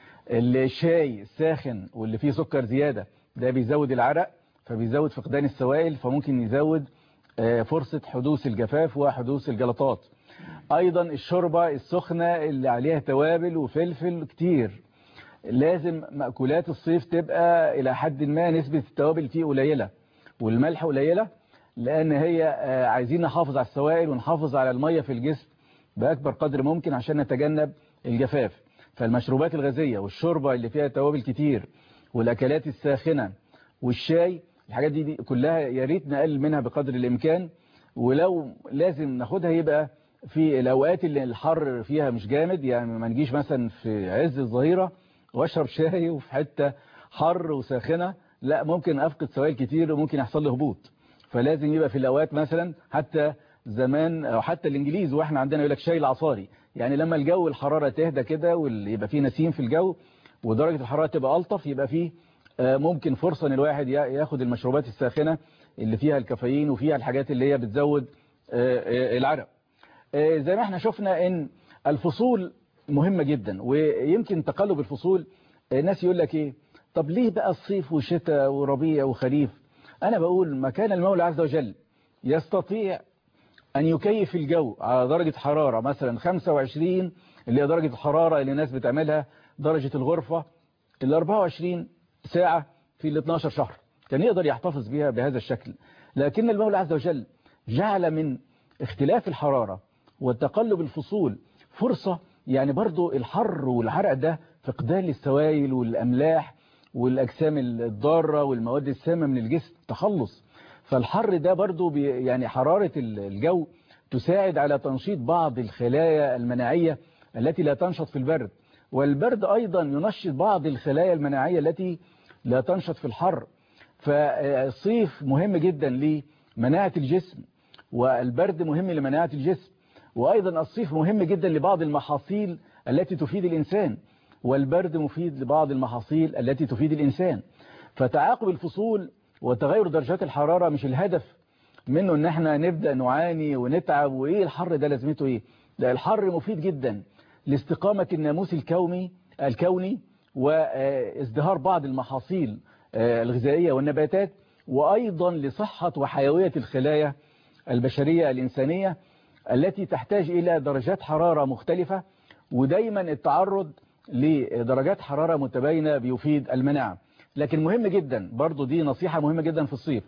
الشاي الساخن واللي فيه سكر زيادة ده بيزود العرق فبيزود فقدان السوائل فممكن يزود فرصة حدوث الجفاف وحدوث الجلطات ايضا الشوربة السخنة اللي عليها توابل وفلفل كتير لازم مأكولات الصيف تبقى إلى حد ما نسبة التوابل فيه قليلة والملح قليلة لأن هي عايزين نحافظ على السوائل ونحافظ على المية في الجسم بأكبر قدر ممكن عشان نتجنب الجفاف فالمشروبات الغازية والشوربة اللي فيها توابل كتير والأكلات الساخنة والشاي الحاجات دي, دي كلها يا ريت نقلل منها بقدر الإمكان ولو لازم ناخدها يبقى في الأوقات اللي الحر فيها مش جامد يعني ما نجيش مثلا في عز الظهيرة واشرب شاي وفي حتة حر وساخنة لا ممكن افقد سوائل كتير وممكن يحصل لي هبوط فلازم يبقى في الاوقات مثلا حتى زمان او حتى الانجليز واحنا عندنا يقول لك شاي العصاري يعني لما الجو الحرارة تهدى كده ويبقى فيه نسيم في الجو ودرجة الحرارة تبقى الطف يبقى فيه ممكن فرصة ان الواحد ياخد المشروبات الساخنة اللي فيها الكافيين وفيها الحاجات اللي هي بتزود العرق زي ما احنا شفنا ان الفصول مهمة جدا ويمكن تقلب الفصول الناس يقول لك ايه طب ليه بقى الصيف وشتاء وربيع وخريف انا بقول ما كان المولى عز وجل يستطيع ان يكيف الجو على درجة حرارة مثلا 25 اللي هي درجة الحرارة اللي الناس بتعملها درجة الغرفة ال 24 ساعة في ال 12 شهر كان يقدر يحتفظ بها بهذا الشكل لكن المولى عز وجل جعل من اختلاف الحرارة وتقلب الفصول فرصة يعني برضو الحر والعرق ده فقدان للسوائل والأملاح والأجسام الضارة والمواد السامة من الجسم تخلص فالحر ده برضو يعني حرارة الجو تساعد على تنشيط بعض الخلايا المناعية التي لا تنشط في البرد والبرد أيضا ينشط بعض الخلايا المناعية التي لا تنشط في الحر فالصيف مهم جدا لمناعة الجسم والبرد مهم لمناعة الجسم وأيضا الصيف مهم جدا لبعض المحاصيل التي تفيد الإنسان والبرد مفيد لبعض المحاصيل التي تفيد الإنسان فتعاقب الفصول وتغير درجات الحرارة مش الهدف منه ان احنا نبدأ نعاني ونتعب وايه الحر ده لازمته ايه ده الحر مفيد جدا لاستقامة الناموس الكوني الكوني وازدهار بعض المحاصيل الغذائية والنباتات وأيضا لصحة وحيوية الخلايا البشرية الإنسانية التي تحتاج إلى درجات حرارة مختلفة ودايما التعرض لدرجات حرارة متباينة بيفيد المناعة لكن مهم جدا برضو دي نصيحة مهمة جدا في الصيف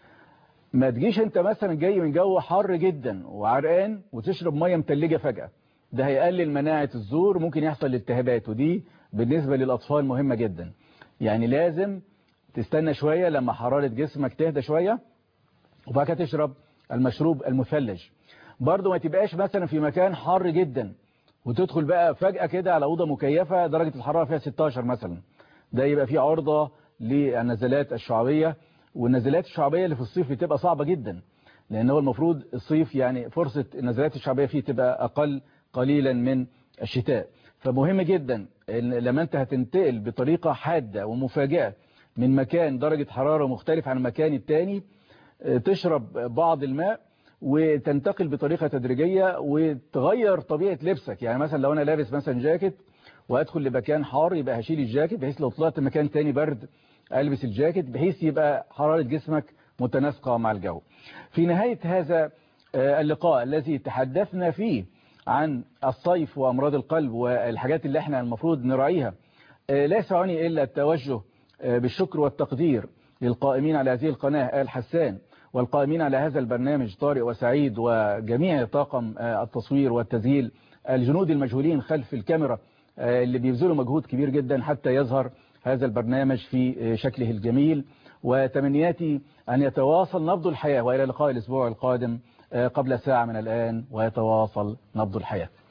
ما تجيش انت مثلا جاي من جو حر جدا وعرقان وتشرب مية متلجة فجأة ده هيقلل مناعة الزور ممكن يحصل التهابات ودي بالنسبة للأطفال مهمة جدا يعني لازم تستنى شوية لما حرارة جسمك تهدى شوية وبعد كده تشرب المشروب المثلج برضو ما تبقاش مثلا في مكان حر جدا وتدخل بقى فجأة كده على أوضة مكيفة درجة الحرارة فيها 16 مثلا ده يبقى فيه عرضة للنزلات الشعبية والنزلات الشعبية اللي في الصيف بتبقى صعبة جدا لأن هو المفروض الصيف يعني فرصة النزلات الشعبية فيه تبقى أقل قليلا من الشتاء فمهم جدا إن لما أنت هتنتقل بطريقة حادة ومفاجئة من مكان درجة حرارة مختلف عن المكان التاني تشرب بعض الماء وتنتقل بطريقة تدريجية وتغير طبيعة لبسك يعني مثلا لو أنا لابس مثلا جاكيت وأدخل لمكان حار يبقى هشيل الجاكيت بحيث لو طلعت مكان تاني برد ألبس الجاكيت بحيث يبقى حرارة جسمك متناسقة مع الجو في نهاية هذا اللقاء الذي تحدثنا فيه عن الصيف وأمراض القلب والحاجات اللي احنا المفروض نراعيها لا يسعني إلا التوجه بالشكر والتقدير للقائمين على هذه القناة آل حسان والقائمين على هذا البرنامج طارق وسعيد وجميع طاقم التصوير والتسجيل الجنود المجهولين خلف الكاميرا اللي بيبذلوا مجهود كبير جدا حتى يظهر هذا البرنامج في شكله الجميل وتمنياتي أن يتواصل نبض الحياة وإلى لقاء الأسبوع القادم قبل ساعة من الآن ويتواصل نبض الحياة